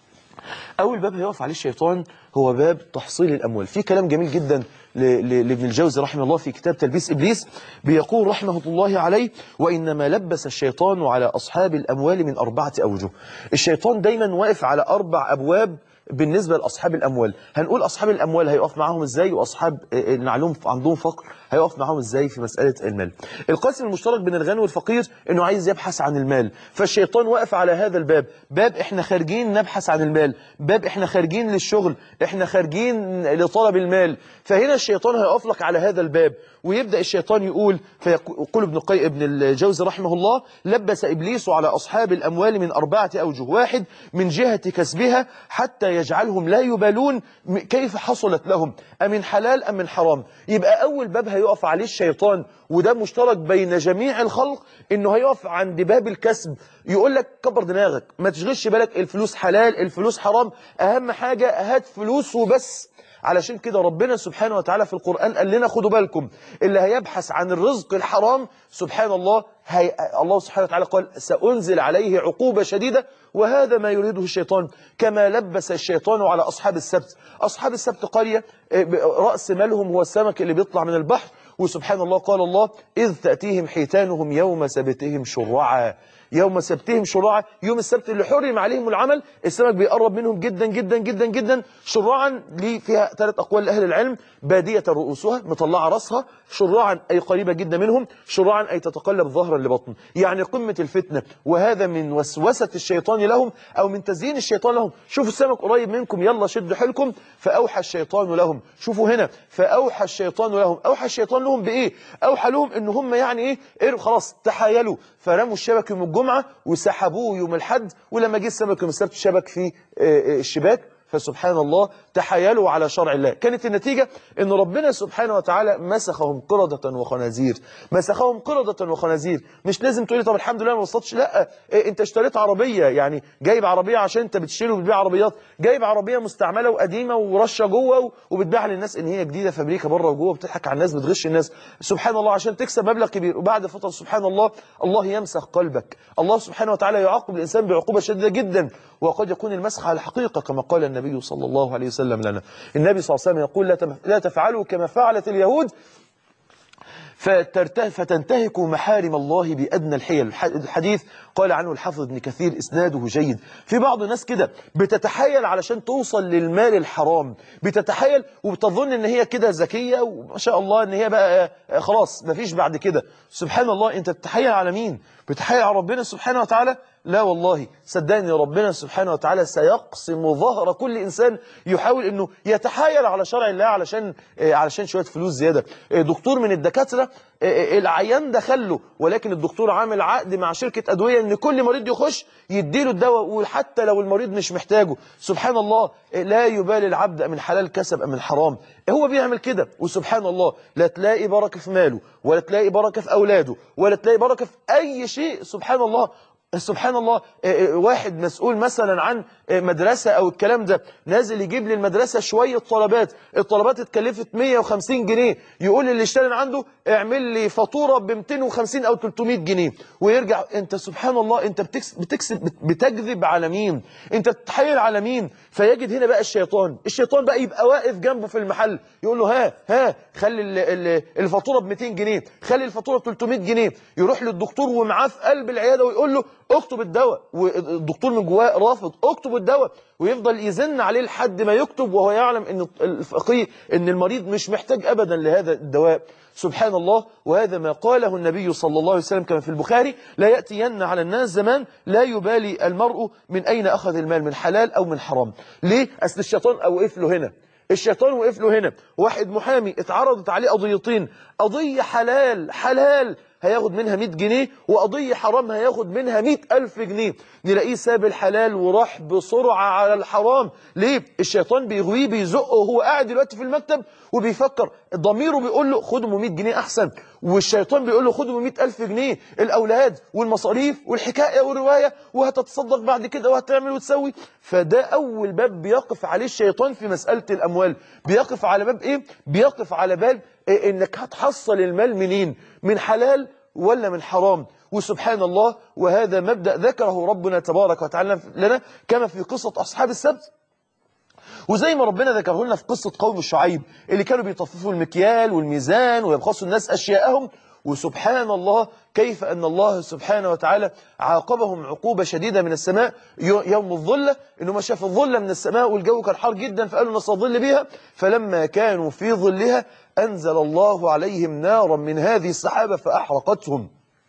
أول باب هيقف عليه الشيطان هو باب تحصيل الأموال في كلام جميل جدا ل- ل- لابن الجوزي رحمه الله في كتاب تلبيس إبليس بيقول رحمه الله عليه وإنما لبس الشيطان على أصحاب الأموال من أربعة أوجه الشيطان دايما واقف على أربع أبواب بالنسبة لأصحاب الأموال هنقول أصحاب الأموال هيقف معاهم إزاي وأصحاب آه، اللي عليهم عندهم فقر هيقف معاهم إزاي في مسألة المال القاسم المشترك بين الغني والفقير إنه عايز يبحث عن المال فالشيطان واقف على هذا الباب باب إحنا خارجين نبحث عن المال باب إحنا خارجين للشغل إحنا خارجين لطلب المال فهنا الشيطان هيقف لك على هذا الباب ويبدأ الشيطان يقول فيقول ابن القيم ابن الجوزي رحمه الله لبس إبليس على أصحاب الأموال من أربعة أوجه واحد من جهة كسبها حتى يجعلهم لا يبالون م- كيف حصلت لهم أمن حلال أم من حرام يبقى أول باب هيقف عليه الشيطان وده مشترك بين جميع الخلق إنه هيقف عند باب الكسب يقول لك كبر دماغك ما تشغلش بالك الفلوس حلال الفلوس حرام أهم حاجة هات فلوس وبس علشان كده ربنا سبحانه وتعالى في القرآن قال لنا خدوا بالكم اللي هيبحث عن الرزق الحرام سبحان الله هي... الله سبحانه وتعالى قال سأنزل عليه عقوبة شديدة وهذا ما يريده الشيطان كما لبس الشيطان على أصحاب السبت أصحاب السبت قرية آه، ب- رأس مالهم هو السمك اللي بيطلع من البحر وسبحان الله قال الله إذ تأتيهم حيتانهم يوم سبتهم شرعا يوم سبتهم شرعا يوم السبت اللي حرم عليهم العمل السمك بيقرب منهم جدا جدا جدا جدا شرعا ليه فيها ثلاث أقوال لأهل العلم بادية رؤوسها مطلعة رأسها شرعا أي قريبة جدا منهم شرعا أي تتقلب ظهرا لبطن يعني قمة الفتنة وهذا من وسوسة الشيطان لهم أو من تزيين الشيطان لهم شوفوا السمك قريب منكم يلا شدوا حيلكم فأوحى الشيطان لهم شوفوا هنا فأوحى الشيطان لهم أوحى الشيطان لهم بإيه أوحى لهم إن هم يعني إيه إيه خلاص تحايلوا فرموا الشبك يوم الجمعة وسحبوه يوم الحد ولما جه السمك يوم السبت شبك في آه، آه، الشباك فسبحان الله تحايلوا على شرع الله كانت النتيجة ان ربنا سبحانه وتعالى مسخهم قردة وخنازير مسخهم قردة وخنازير مش لازم تقولي طب الحمد لله ما وصلتش لا إيه انت اشتريت عربية يعني جايب عربية عشان انت بتشتري وبتبيع عربيات جايب عربية مستعملة وقديمة ورشة جوه و- وبتبيعها للناس ان هي جديدة فابريكا بره وجوه بتضحك على الناس بتغش الناس سبحان الله عشان تكسب مبلغ كبير وبعد فترة سبحان الله الله يمسخ قلبك الله سبحانه وتعالى يعاقب الانسان بعقوبة شديدة جدا وقد يكون المسخ على الحقيقة كما قال النبي صلى الله عليه وسلم لنا النبي صلى الله عليه وسلم يقول لا تم- لا تفعلوا كما فعلت اليهود فترته فتنتهكوا محارم الله بأدنى الحيل الح- الحديث قال عنه الحافظ ابن كثير إسناده جيد في بعض الناس كده بتتحايل علشان توصل للمال الحرام بتتحايل وبتظن ان هي كده ذكية وما شاء الله ان هي بقى آه، خلاص مفيش بعد كده سبحان الله انت بتتحايل على مين بتتحايل على ربنا سبحانه وتعالى لا والله صدقني ربنا سبحانه وتعالى سيقسم ظهر كل إنسان يحاول أنه يتحايل على شرع الله علشان آه، علشان شوية فلوس زيادة آه، دكتور من الدكاترة آه، آه، العيان دخله ولكن الدكتور عامل عقد مع شركة أدوية أن كل مريض يخش يديله الدواء وحتى لو المريض مش محتاجه سبحان الله آه، لا يبالي العبد من حلال كسب أم من حرام هو بيعمل كده وسبحان الله لا تلاقي بركة في ماله ولا تلاقي بركة في أولاده ولا تلاقي بركة في أي شيء سبحان الله سبحان الله آه، آه، واحد مسؤول مثلا عن آه، مدرسة أو الكلام ده نازل يجيب للمدرسة شوية طلبات الطلبات اتكلفت 150 جنيه يقول اللي اشتري عنده اعمل لي فاتورة ب 250 أو 300 جنيه ويرجع أنت سبحان الله أنت بتكسب, بتكسب بت- بتكذب على مين أنت بتتحايل على مين فيجد هنا بقى الشيطان الشيطان بقى يبقى واقف جنبه في المحل يقول له ها ها خلي ال- ال- الفاتورة ب 200 جنيه خلي الفاتورة ب 300 جنيه يروح للدكتور ومعاه في قلب العيادة ويقول له اكتب الدواء والدكتور من جواه رافض اكتب الدواء ويفضل يزن عليه لحد ما يكتب وهو يعلم ان الفقيه ان المريض مش محتاج ابدا لهذا الدواء سبحان الله وهذا ما قاله النبي صلى الله عليه وسلم كما في البخاري لا يأتين على الناس زمان لا يبالي المرء من أين أخذ المال من حلال أو من حرام ليه؟ أصل الشيطان أوقف له هنا الشيطان وقف له هنا واحد محامي اتعرضت عليه قضيتين قضية حلال حلال هياخد منها 100 جنيه وقضية حرام هياخد منها 100 ألف جنيه نلاقيه ساب الحلال وراح بسرعة على الحرام ليه؟ الشيطان بيغويه بيزقه وهو قاعد دلوقتي في المكتب وبيفكر ضميره بيقول له خدهم 100 جنيه أحسن والشيطان بيقول له خدهم 100 ألف جنيه الأولاد والمصاريف والحكاية والرواية وهتتصدق بعد كده وهتعمل وتسوي فده أول باب بيقف عليه الشيطان في مسألة الأموال بيقف على باب إيه؟ بيقف على باب إيه إنك هتحصل المال منين؟ من حلال ولا من حرام وسبحان الله وهذا مبدأ ذكره ربنا تبارك وتعالى لنا كما في قصة أصحاب السبت وزي ما ربنا ذكره لنا في قصة قوم الشعيب اللي كانوا بيطففوا المكيال والميزان ويبخسوا الناس أشياءهم وسبحان الله كيف أن الله سبحانه وتعالى عاقبهم عقوبة شديدة من السماء يو- يوم الظلة إنه ما شاف الظلة من السماء والجو كان حار جدا فقالوا نستظل بها فلما كانوا في ظلها أنزل الله عليهم نارا من هذه السحابة فأحرقتهم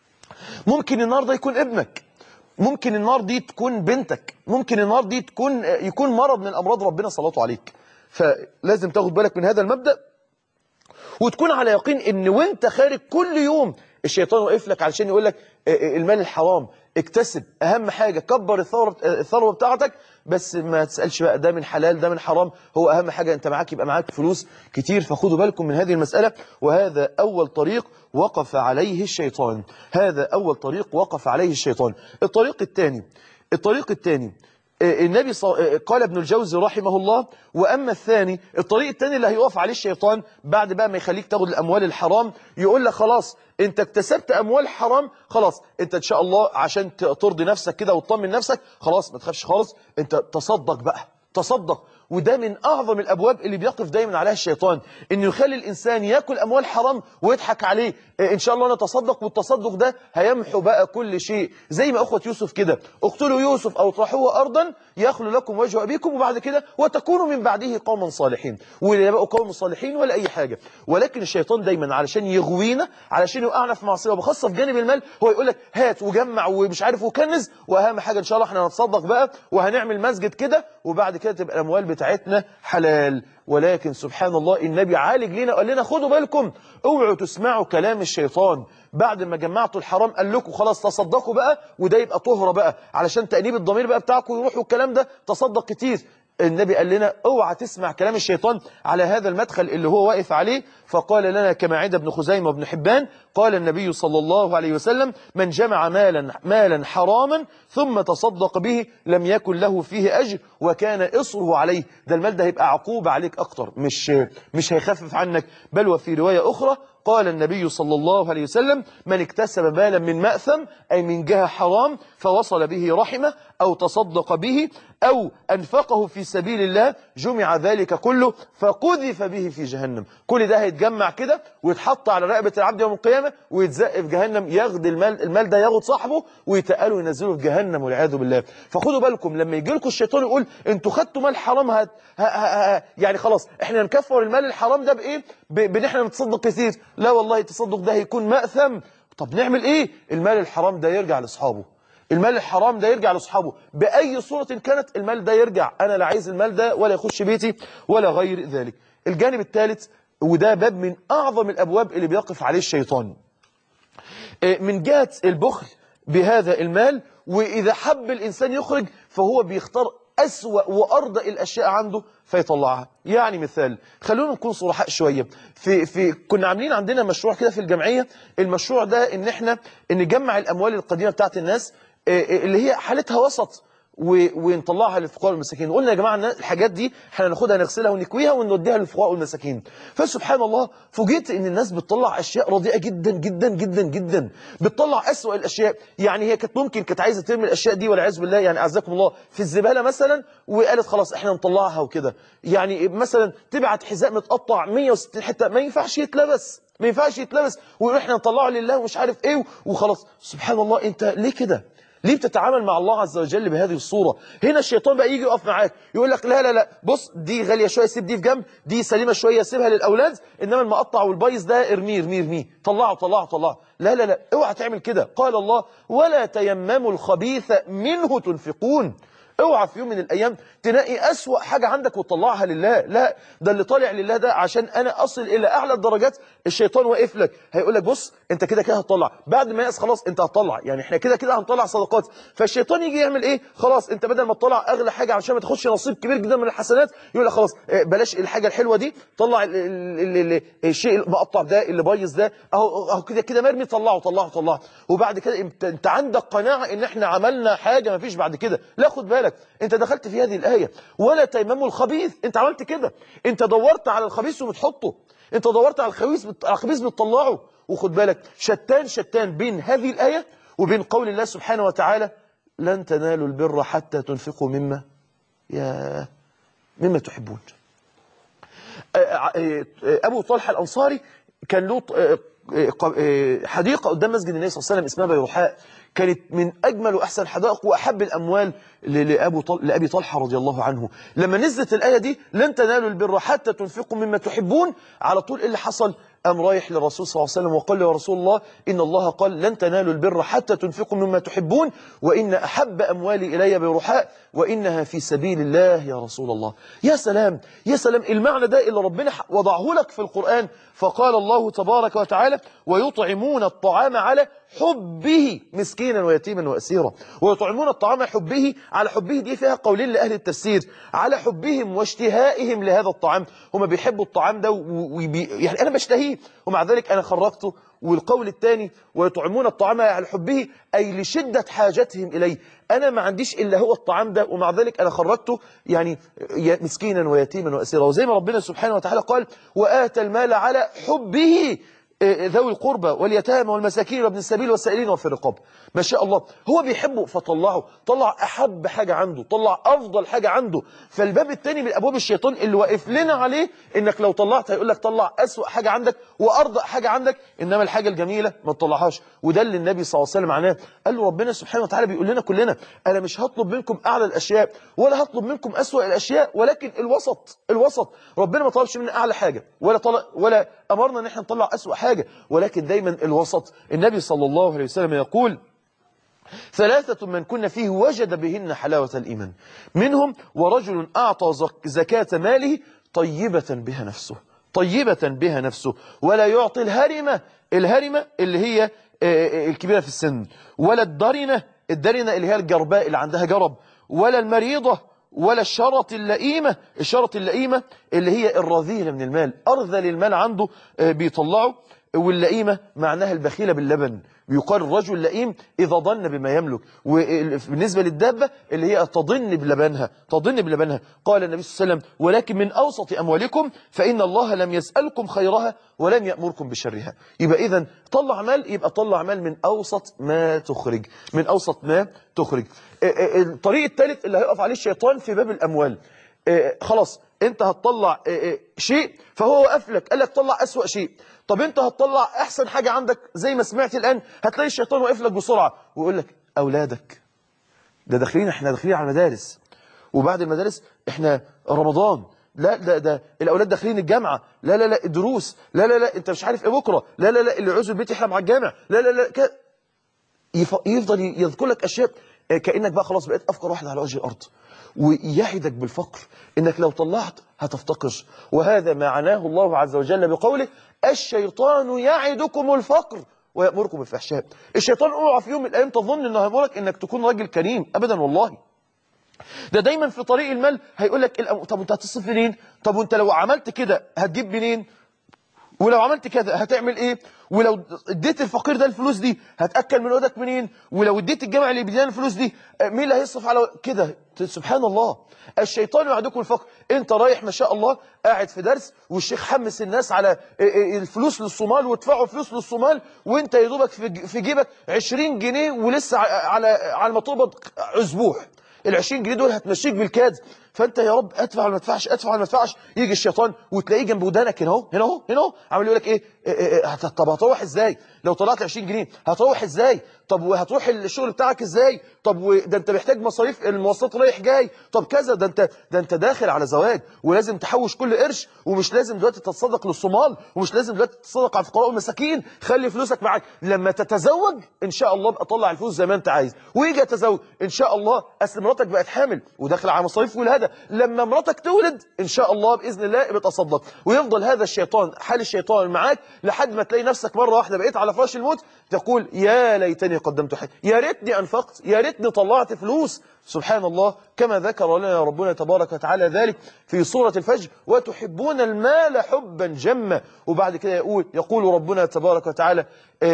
ممكن النار ده يكون ابنك ممكن النار دي تكون بنتك ممكن النار دي تكون يكون مرض من امراض ربنا صلاته عليك فلازم تاخد بالك من هذا المبدأ وتكون على يقين ان وانت خارج كل يوم الشيطان واقف لك علشان يقول لك المال الحرام اكتسب اهم حاجة كبر الثروة الثروة بتاعتك بس ما تسألش بقى ده من حلال ده من حرام هو اهم حاجة انت معاك يبقى معاك فلوس كتير فخدوا بالكم من هذه المسألة وهذا اول طريق وقف عليه الشيطان هذا اول طريق وقف عليه الشيطان الطريق الثاني الطريق الثاني النبي ص... قال ابن الجوزي رحمه الله وأما الثاني الطريق الثاني اللي هيقف عليه الشيطان بعد بقى ما يخليك تاخد الأموال الحرام يقول لك خلاص انت اكتسبت أموال حرام خلاص انت إن شاء الله عشان ت- ترضي نفسك كده وتطمن نفسك خلاص ما تخافش خالص انت تصدق بقى تصدق وده من أعظم الأبواب اللي بيقف دايما عليها الشيطان إنه يخلي الإنسان يأكل أموال حرام ويضحك عليه إيه، إن شاء الله نتصدق والتصدق ده هيمحو بقى كل شيء زي ما أخوة يوسف كده اقتلوا يوسف أو اطرحوه أرضا يخلو لكم وجه أبيكم وبعد كده وتكونوا من بعده قوما صالحين ولا يبقوا قوم صالحين ولا أي حاجة ولكن الشيطان دايما علشان يغوينا علشان يوقعنا في معصية وبخاصة في جانب المال هو يقول لك هات وجمع ومش عارف وكنز وأهم حاجة إن شاء الله احنا هنتصدق بقى وهنعمل مسجد كده وبعد كده تبقى الأموال بتاعتنا حلال ولكن سبحان الله النبي عالج لنا وقال لنا خدوا بالكم اوعوا تسمعوا كلام الشيطان بعد ما جمعتوا الحرام قال لكم خلاص تصدقوا بقى وده يبقى طهرة بقى علشان تأنيب الضمير بقى بتاعكم يروحوا الكلام ده تصدق كتير النبي قال لنا اوعى تسمع كلام الشيطان على هذا المدخل اللي هو واقف عليه فقال لنا كما عند ابن خزيمة وابن حبان قال النبي صلى الله عليه وسلم من جمع مالا مالا حراما ثم تصدق به لم يكن له فيه أجر وكان إصره عليه ده المال ده هيبقى عقوبة عليك أكتر مش مش هيخفف عنك بل وفي رواية أخرى قال النبي صلى الله عليه وسلم من اكتسب مالا من مأثم أي من جهة حرام فوصل به رحمه أو تصدق به أو أنفقه في سبيل الله جمع ذلك كله فقذف به في جهنم كل ده هيتجمع كده ويتحط على رقبة العبد يوم القيامة ويتزق في جهنم ياخد المال المال ده ياخد صاحبه ويتقله وينزله في جهنم والعياذ بالله فخدوا بالكم لما يجي لكم الشيطان يقول انتوا خدتوا مال حرام هت ها ها ها يعني خلاص احنا نكفر المال الحرام ده بايه ب- بان احنا نتصدق كتير لا والله التصدق ده هيكون مأثم طب نعمل ايه المال الحرام ده يرجع لاصحابه المال الحرام ده يرجع لاصحابه باي صوره كانت المال ده يرجع انا لا عايز المال ده ولا يخش بيتي ولا غير ذلك الجانب الثالث وده باب من اعظم الابواب اللي بيقف عليه الشيطان آه، من جهة البخل بهذا المال وإذا حب الإنسان يخرج فهو بيختار أسوأ وأرضى الأشياء عنده فيطلعها يعني مثال خلونا نكون صرحاء شوية في, في كنا عاملين عندنا مشروع كده في الجمعية المشروع ده إن إحنا إن نجمع الأموال القديمة بتاعت الناس آه، آه، اللي هي حالتها وسط و- ونطلعها للفقراء والمساكين قلنا يا جماعه إن الحاجات دي احنا هناخدها نغسلها ونكويها ونوديها للفقراء والمساكين فسبحان الله فوجئت ان الناس بتطلع اشياء رديئه جدا جدا جدا جدا بتطلع اسوأ الاشياء يعني هي كانت ممكن كانت عايزه ترمي الاشياء دي والعياذ بالله يعني اعزكم الله في الزباله مثلا وقالت خلاص احنا نطلعها وكده يعني مثلا تبعت حذاء متقطع 160 حته ما ينفعش يتلبس ما ينفعش يتلبس ويقول احنا نطلعه لله ومش عارف ايه وخلاص سبحان الله انت ليه كده ليه بتتعامل مع الله عز وجل بهذه الصورة هنا الشيطان بقى يجي يقف معاك يقول لك لا لا لا بص دي غالية شوية سيب دي في جنب دي سليمة شوية سيبها للأولاد إنما المقطع والبايظ ده ارميه ارميه ارميه طلعه طلعه طلعه لا لا لا اوعى تعمل كده قال الله ولا تيمموا الخبيث منه تنفقون اوعى في يوم من الايام تلاقي اسوأ حاجة عندك وتطلعها لله لا ده اللي طالع لله ده عشان انا اصل الى اعلى الدرجات الشيطان واقف لك هيقول لك بص انت كده كده هتطلع بعد ما يأس خلاص انت هتطلع يعني احنا كده كده هنطلع صدقات فالشيطان يجي يعمل ايه خلاص انت بدل ما تطلع اغلى حاجة عشان ما تاخدش نصيب كبير جدا من الحسنات يقول لك خلاص اه، بلاش الحاجة الحلوة دي طلع ال ال ال ال الشيء المقطع ده اللي بايظ ده اهو اهو كده كده مرمي طلعه طلعه طلعه وبعد كده انت, انت عندك قناعة ان احنا عملنا حاجة ما فيش بعد كده لا خد بالك انت دخلت في هذه الآية ولا تيمموا الخبيث انت عملت كده انت دورت على الخبيث وبتحطه انت دورت على الخبيث بت... على الخبيث بتطلعه وخد بالك شتان شتان بين هذه الآية وبين قول الله سبحانه وتعالى لن تنالوا البر حتى تنفقوا مما يا مما تحبون أبو طلحة الأنصاري كان له حديقة قدام مسجد النبي صلى الله عليه وسلم اسمها بيروحاء كانت من أجمل وأحسن الحدائق وأحب الأموال لأبو طل... لأبي طلحة رضي الله عنه لما نزلت الآية دي لن تنالوا البر حتى تنفقوا مما تحبون على طول إيه اللي حصل أم رايح للرسول صلى الله عليه وسلم وقال له يا رسول الله إن الله قال لن تنالوا البر حتى تنفقوا مما تحبون وإن أحب أموالي إلي بيروحاء وإنها في سبيل الله يا رسول الله يا سلام يا سلام المعنى ده اللي ربنا وضعه لك في القرآن فقال الله تبارك وتعالى ويطعمون الطعام على حبه مسكينا ويتيما واسيرا ويطعمون الطعام حبه على حبه دي فيها قولين لاهل التفسير على حبهم واشتهائهم لهذا الطعام هم بيحبوا الطعام ده وبي يعني انا بشتهيه ومع ذلك انا خرجته والقول الثاني ويطعمون الطعام على حبه أي لشدة حاجتهم إليه أنا ما عنديش إلا هو الطعام ده ومع ذلك أنا خرجته يعني مسكينا ويتيما وأسيرا وزي ما ربنا سبحانه وتعالى قال وآتى المال على حبه ذوي القربى واليتامى والمساكين وابن السبيل والسائلين وفي الرقاب ما شاء الله هو بيحبه فطلعه طلع أحب حاجة عنده طلع أفضل حاجة عنده فالباب الثاني من أبواب الشيطان اللي واقف لنا عليه إنك لو طلعت هيقول لك طلع أسوأ حاجة عندك وأرضى حاجة عندك إنما الحاجة الجميلة ما تطلعهاش وده اللي النبي صلى الله عليه وسلم معناه قال له ربنا سبحانه وتعالى بيقول لنا كلنا أنا مش هطلب منكم أعلى الأشياء ولا هطلب منكم أسوأ الأشياء ولكن الوسط الوسط ربنا ما طلبش منا أعلى حاجة ولا طلب ولا أمرنا إن احنا نطلع أسوأ حاجة ولكن دايما الوسط النبي صلى الله عليه وسلم يقول ثلاثة من كنا فيه وجد بهن حلاوة الإيمان منهم ورجل أعطى زكاة ماله طيبة بها نفسه طيبة بها نفسه ولا يعطي الهرمة الهرمة اللي هي الكبيرة في السن ولا الدرنة الدرنة اللي هي الجرباء اللي عندها جرب ولا المريضة ولا الشرط اللئيمة الشرط اللئيمة اللي هي الرذيلة من المال أرذل المال عنده بيطلعه واللئيمة معناها البخيلة باللبن بيقال الرجل لئيم إذا ظن بما يملك وبالنسبة للدابة اللي هي تظن بلبنها تظن بلبنها قال النبي صلى الله عليه وسلم ولكن من أوسط أموالكم فإن الله لم يسألكم خيرها ولم يأمركم بشرها يبقى إذا طلع مال يبقى طلع مال من أوسط ما تخرج من أوسط ما تخرج الطريق الثالث اللي هيقف عليه الشيطان في باب الأموال خلاص انت هتطلع شيء فهو وقف لك قال لك طلع أسوأ شيء طب انت هتطلع احسن حاجة عندك زي ما سمعت الآن هتلاقي الشيطان واقف لك بسرعة ويقول لك أولادك ده داخلين احنا داخلين على المدارس وبعد المدارس احنا رمضان لا ده ده الاولاد داخلين الجامعه لا لا لا الدروس لا لا لا انت مش عارف ايه بكره لا لا لا اللي عاوز البيت يحلم على الجامع لا لا لا كده يفضل يذكر لك اشياء كانك بقى خلاص بقيت افقر واحد على وجه الارض ويعدك بالفقر انك لو طلعت هتفتقر وهذا ما عناه الله عز وجل بقوله الشيطان يعدكم الفقر ويأمركم بالفحشاء الشيطان اوعى في يوم من الايام تظن انه هيأمرك انك تكون راجل كريم ابدا والله ده دايما في طريق المال هيقول لك الأم... طب انت هتصرف منين طب وانت لو عملت كده هتجيب منين ولو عملت كده هتعمل ايه ولو اديت الفقير ده الفلوس دي هتاكل من ودك منين ولو اديت الجامع اللي بيدينا الفلوس دي مين اللي هيصرف على كده سبحان الله الشيطان يعدكم الفقر انت رايح ما شاء الله قاعد في درس والشيخ حمس الناس على الفلوس للصومال وادفعوا فلوس للصومال وانت يا دوبك في جيبك 20 جنيه ولسه على على ما تقبض اسبوع ال 20 جنيه دول هتمشيك بالكاد فانت يا رب ادفع ولا ما ادفعش ادفع ولا ما ادفعش يجي الشيطان وتلاقيه جنب ودانك هنا اهو هنا اهو هنا اهو عامل يقول لك ايه, إيه, إيه طب هتروح ازاي لو طلعت 20 جنيه هتروح ازاي طب وهتروح الشغل بتاعك ازاي طب ده انت محتاج مصاريف المواصلات رايح جاي طب كذا ده انت ده انت داخل على زواج ولازم تحوش كل قرش ومش لازم دلوقتي تتصدق للصومال ومش لازم دلوقتي تتصدق على الفقراء والمساكين خلي فلوسك معاك لما تتزوج ان شاء الله بقى طلع الفلوس زي ما انت عايز ويجي يتزوج ان شاء الله اصل مراتك بقت حامل وداخل على مصاريف ولاده لما مراتك تولد ان شاء الله باذن الله بتصدق ويفضل هذا الشيطان حال الشيطان معاك لحد ما تلاقي نفسك مره واحده بقيت على فراش الموت تقول يا ليتني قدمت حي يا ريتني انفقت يا ريتني طلعت فلوس سبحان الله كما ذكر لنا ربنا تبارك وتعالى ذلك في سورة الفجر وتحبون المال حبا جما وبعد كده يقول يقول ربنا تبارك وتعالى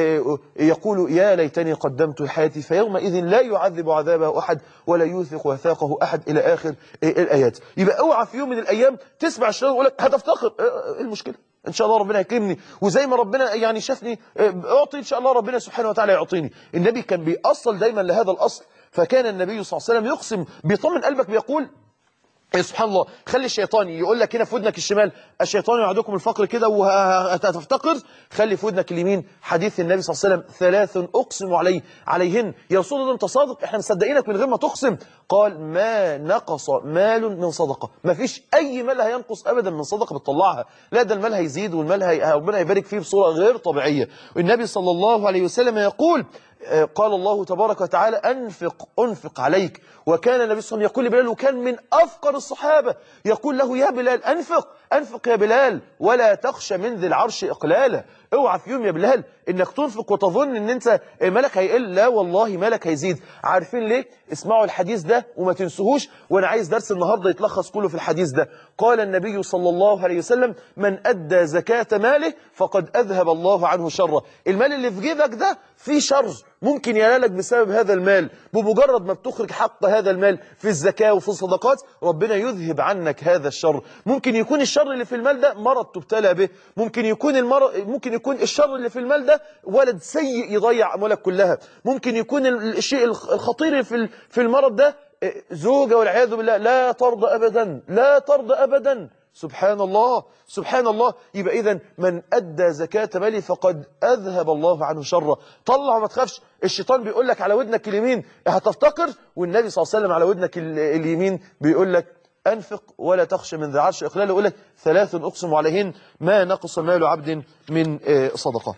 يقول يا ليتني قدمت حياتي فيومئذ لا يعذب عذابه أحد ولا يوثق وثاقه أحد إلى آخر الآيات يبقى اوعى في يوم من الأيام تسمع الشيطان يقول لك هتفتقر ايه المشكلة ان شاء الله ربنا يكرمني وزي ما ربنا يعني شافني اعطي ان شاء الله ربنا سبحانه وتعالى يعطيني النبي كان بيأصل دايما لهذا الأصل فكان النبي صلى الله عليه وسلم يقسم بيطمن قلبك بيقول يا سبحان الله خلي الشيطان يقول لك هنا في ودنك الشمال الشيطان يعدكم الفقر كده وهتفتقر خلي في ودنك اليمين حديث النبي صلى الله عليه وسلم ثلاث اقسم عليه عليهن يا رسول الله انت صادق احنا مصدقينك من غير ما تقسم قال ما نقص مال من صدقه ما فيش اي مال هينقص ابدا من صدقه بتطلعها لا ده المال هيزيد والمال هي... ربنا هيبارك فيه بصوره غير طبيعيه والنبي صلى الله عليه وسلم يقول قال الله تبارك وتعالى أنفق أنفق عليك وكان النبي صلى الله عليه وسلم يقول لبلال وكان من أفقر الصحابة يقول له يا بلال أنفق أنفق يا بلال ولا تخشى من ذي العرش إقلالا اوعى في يوم يا بلال انك تنفق وتظن ان انت مالك هيقل لا والله مالك هيزيد عارفين ليه اسمعوا الحديث ده وما تنسوهوش وانا عايز درس النهارده يتلخص كله في الحديث ده قال النبي صلى الله عليه وسلم من ادى زكاه ماله فقد اذهب الله عنه شره المال اللي في جيبك ده فيه شر ممكن ينالك بسبب هذا المال بمجرد ما بتخرج حق هذا المال في الزكاة وفي الصدقات ربنا يذهب عنك هذا الشر ممكن يكون الشر اللي في المال ده مرض تبتلى به ممكن يكون المرض ممكن يكون الشر اللي في المال ده ولد سيء يضيع أموالك كلها ممكن يكون ال- الشيء الخ- الخطير في ال- في المرض ده إيه، زوجة والعياذ بالله لا ترضى أبدا لا ترضى أبدا سبحان الله سبحان الله يبقى إذا من أدى زكاة مالي فقد أذهب الله عنه شره طلع ما تخافش الشيطان بيقول لك على ودنك اليمين هتفتقر والنبي صلى الله عليه وسلم على ودنك ال- اليمين بيقول لك أنفق ولا تخشى من ذي عرش إقلال يقول لك ثلاث أقسم عليهن ما نقص مال عبد من آه، صدقة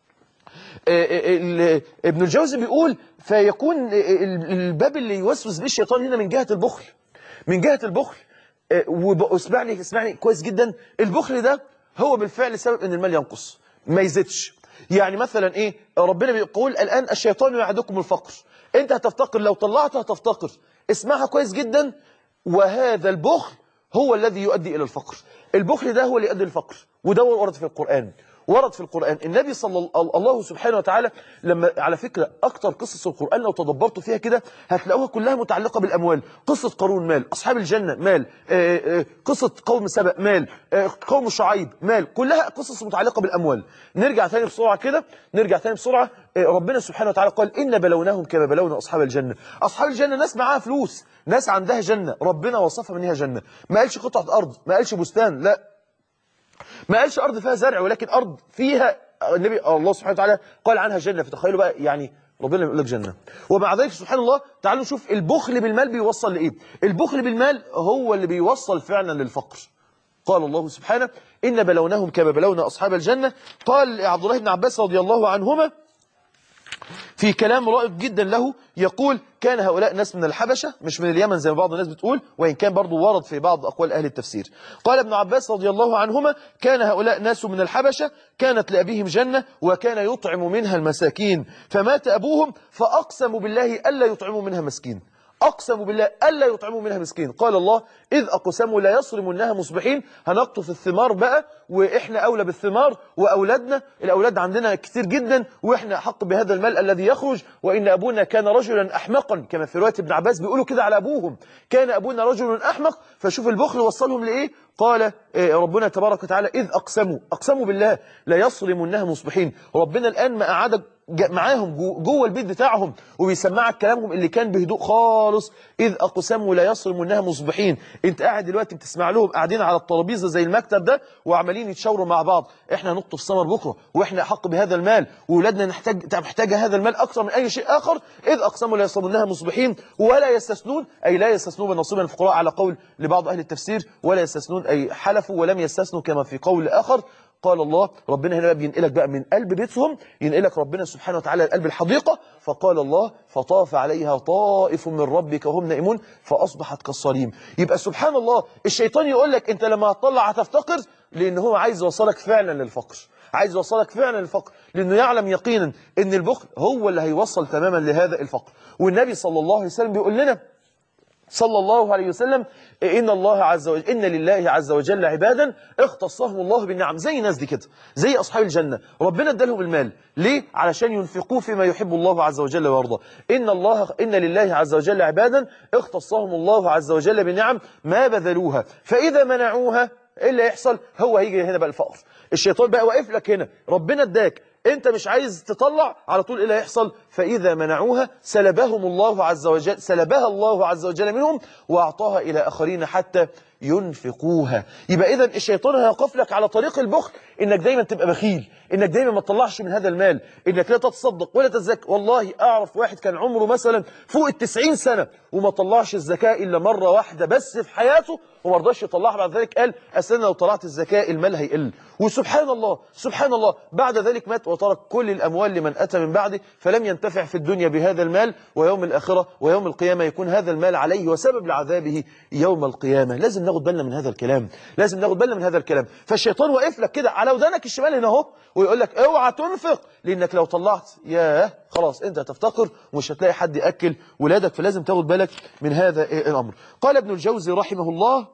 ال- ابن الجوزي بيقول فيكون ال- الباب اللي يوسوس به الشيطان هنا من جهة البخل من جهة البخل آه، وب- واسمعني اسمعني كويس جدا البخل ده هو بالفعل سبب ان المال ينقص ما يزيدش يعني مثلا ايه ربنا بيقول الان الشيطان يعدكم الفقر انت هتفتقر لو طلعته هتفتقر اسمعها كويس جدا وهذا البخل هو الذي يؤدي إلى الفقر البخل ده هو اللي يؤدي للفقر وده ورد في القرآن ورد في القرآن النبي صلى الله الله سبحانه وتعالى لما على فكرة أكتر قصص القرآن لو تدبرتوا فيها كده هتلاقوها كلها متعلقة بالأموال قصة قارون مال أصحاب الجنة مال آه، آه، قصة قوم سبأ مال آه، قوم شعيب مال كلها قصص متعلقة بالأموال نرجع تاني بسرعة كده نرجع تاني بسرعة آه، ربنا سبحانه وتعالى قال إن بلوناهم كما بلونا أصحاب الجنة أصحاب الجنة ناس معاها فلوس ناس عندها جنة ربنا وصفها منها جنة ما قالش قطعة أرض ما قالش بستان لا ما قالش أرض فيها زرع ولكن أرض فيها النبي الله سبحانه وتعالى قال عنها جنة فتخيلوا بقى يعني ربنا يقول لك جنة ومع ذلك سبحان الله تعالوا نشوف البخل بالمال بيوصل لإيه البخل بالمال هو اللي بيوصل فعلا للفقر قال الله سبحانه إن بلوناهم كما بلونا أصحاب الجنة قال عبد الله بن عباس رضي الله عنهما في كلام رائق جدا له يقول كان هؤلاء ناس من الحبشة مش من اليمن زي ما بعض الناس بتقول وإن كان برضو ورد في بعض أقوال أهل التفسير قال ابن عباس رضي الله عنهما كان هؤلاء ناس من الحبشة كانت لأبيهم جنة وكان يطعم منها المساكين فمات أبوهم فأقسموا بالله ألا يطعموا منها مسكين أقسموا بالله ألا يطعموا منها مسكين قال الله إذ أقسموا لا يصرمنها مصبحين هنقطف الثمار بقى وإحنا أولى بالثمار وأولادنا الأولاد عندنا كتير جدا وإحنا حق بهذا المال الذي يخرج وإن أبونا كان رجلا أحمقا كما في رواية ابن عباس بيقولوا كده على أبوهم كان أبونا رجل أحمق فشوف البخل وصلهم لإيه قال إيه، ربنا تبارك وتعالى إذ أقسموا أقسموا بالله لا يصرمنها مصبحين ربنا الآن ما قعدك جا- معاهم جو- جوه البيت بتاعهم وبيسمعك كلامهم اللي كان بهدوء خالص إذ أقسموا لا يصرمنها مصبحين أنت قاعد دلوقتي بتسمع لهم قاعدين على الترابيزة زي المكتب ده وعمالين يتشاوروا مع بعض إحنا هنقطف ثمر بكرة وإحنا أحق بهذا المال وولادنا نحتاج محتاجة هذا المال أكثر من أي شيء آخر إذ أقسموا لا يصرمنها مصبحين ولا يستثنون أي لا يستثنون من نصيب الفقراء على قول لبعض أهل التفسير ولا يستثنون أي حلفوا ولم يستثنوا كما في قول آخر قال الله ربنا هنا بقى بينقلك بقى من قلب بيتهم ينقلك ربنا سبحانه وتعالى قلب الحديقة فقال الله فطاف عليها طائف من ربك وهم نائمون فأصبحت كالصريم يبقى سبحان الله الشيطان يقول لك انت لما هتطلع هتفتقر لان هو عايز يوصلك فعلا للفقر عايز يوصلك فعلا للفقر لانه يعلم يقينا ان البخل هو اللي هيوصل تماما لهذا الفقر والنبي صلى الله عليه وسلم بيقول لنا صلى الله عليه وسلم إن الله عز وجل إن لله عز وجل عبادا اختصهم الله بالنعم زي الناس دي كده زي أصحاب الجنة ربنا ادالهم المال ليه؟ علشان ينفقوه فيما يحب الله عز وجل ويرضى إن الله إن لله عز وجل عبادا اختصهم الله عز وجل بالنعم ما بذلوها فإذا منعوها ايه اللي هيحصل هو هيجي هنا بقى الفقر الشيطان بقى واقف لك هنا ربنا اداك انت مش عايز تطلع على طول ايه اللي هيحصل فاذا منعوها سلبهم الله عز وجل سلبها الله عز وجل منهم واعطاها الى اخرين حتى ينفقوها يبقى اذا الشيطان هيقف لك على طريق البخل انك دايما تبقى بخيل انك دايما ما تطلعش من هذا المال انك لا تتصدق ولا تزكي والله اعرف واحد كان عمره مثلا فوق التسعين سنة وما طلعش الزكاة الا مرة واحدة بس في حياته وما رضاش يطلعها بعد ذلك قال اصل أنا لو طلعت الزكاة المال هيقل وسبحان الله سبحان الله بعد ذلك مات وترك كل الاموال لمن اتى من بعده فلم ينتفع في الدنيا بهذا المال ويوم الاخره ويوم القيامه يكون هذا المال عليه وسبب لعذابه يوم القيامه لازم ناخد ناخد بالنا من هذا الكلام لازم ناخد بالنا من هذا الكلام فالشيطان واقف لك كده على ودانك الشمال هنا اهو ويقول لك اوعى تنفق لانك لو طلعت ياه خلاص انت هتفتقر ومش هتلاقي حد ياكل ولادك فلازم تاخد بالك من هذا إيه الامر قال ابن الجوزي رحمه الله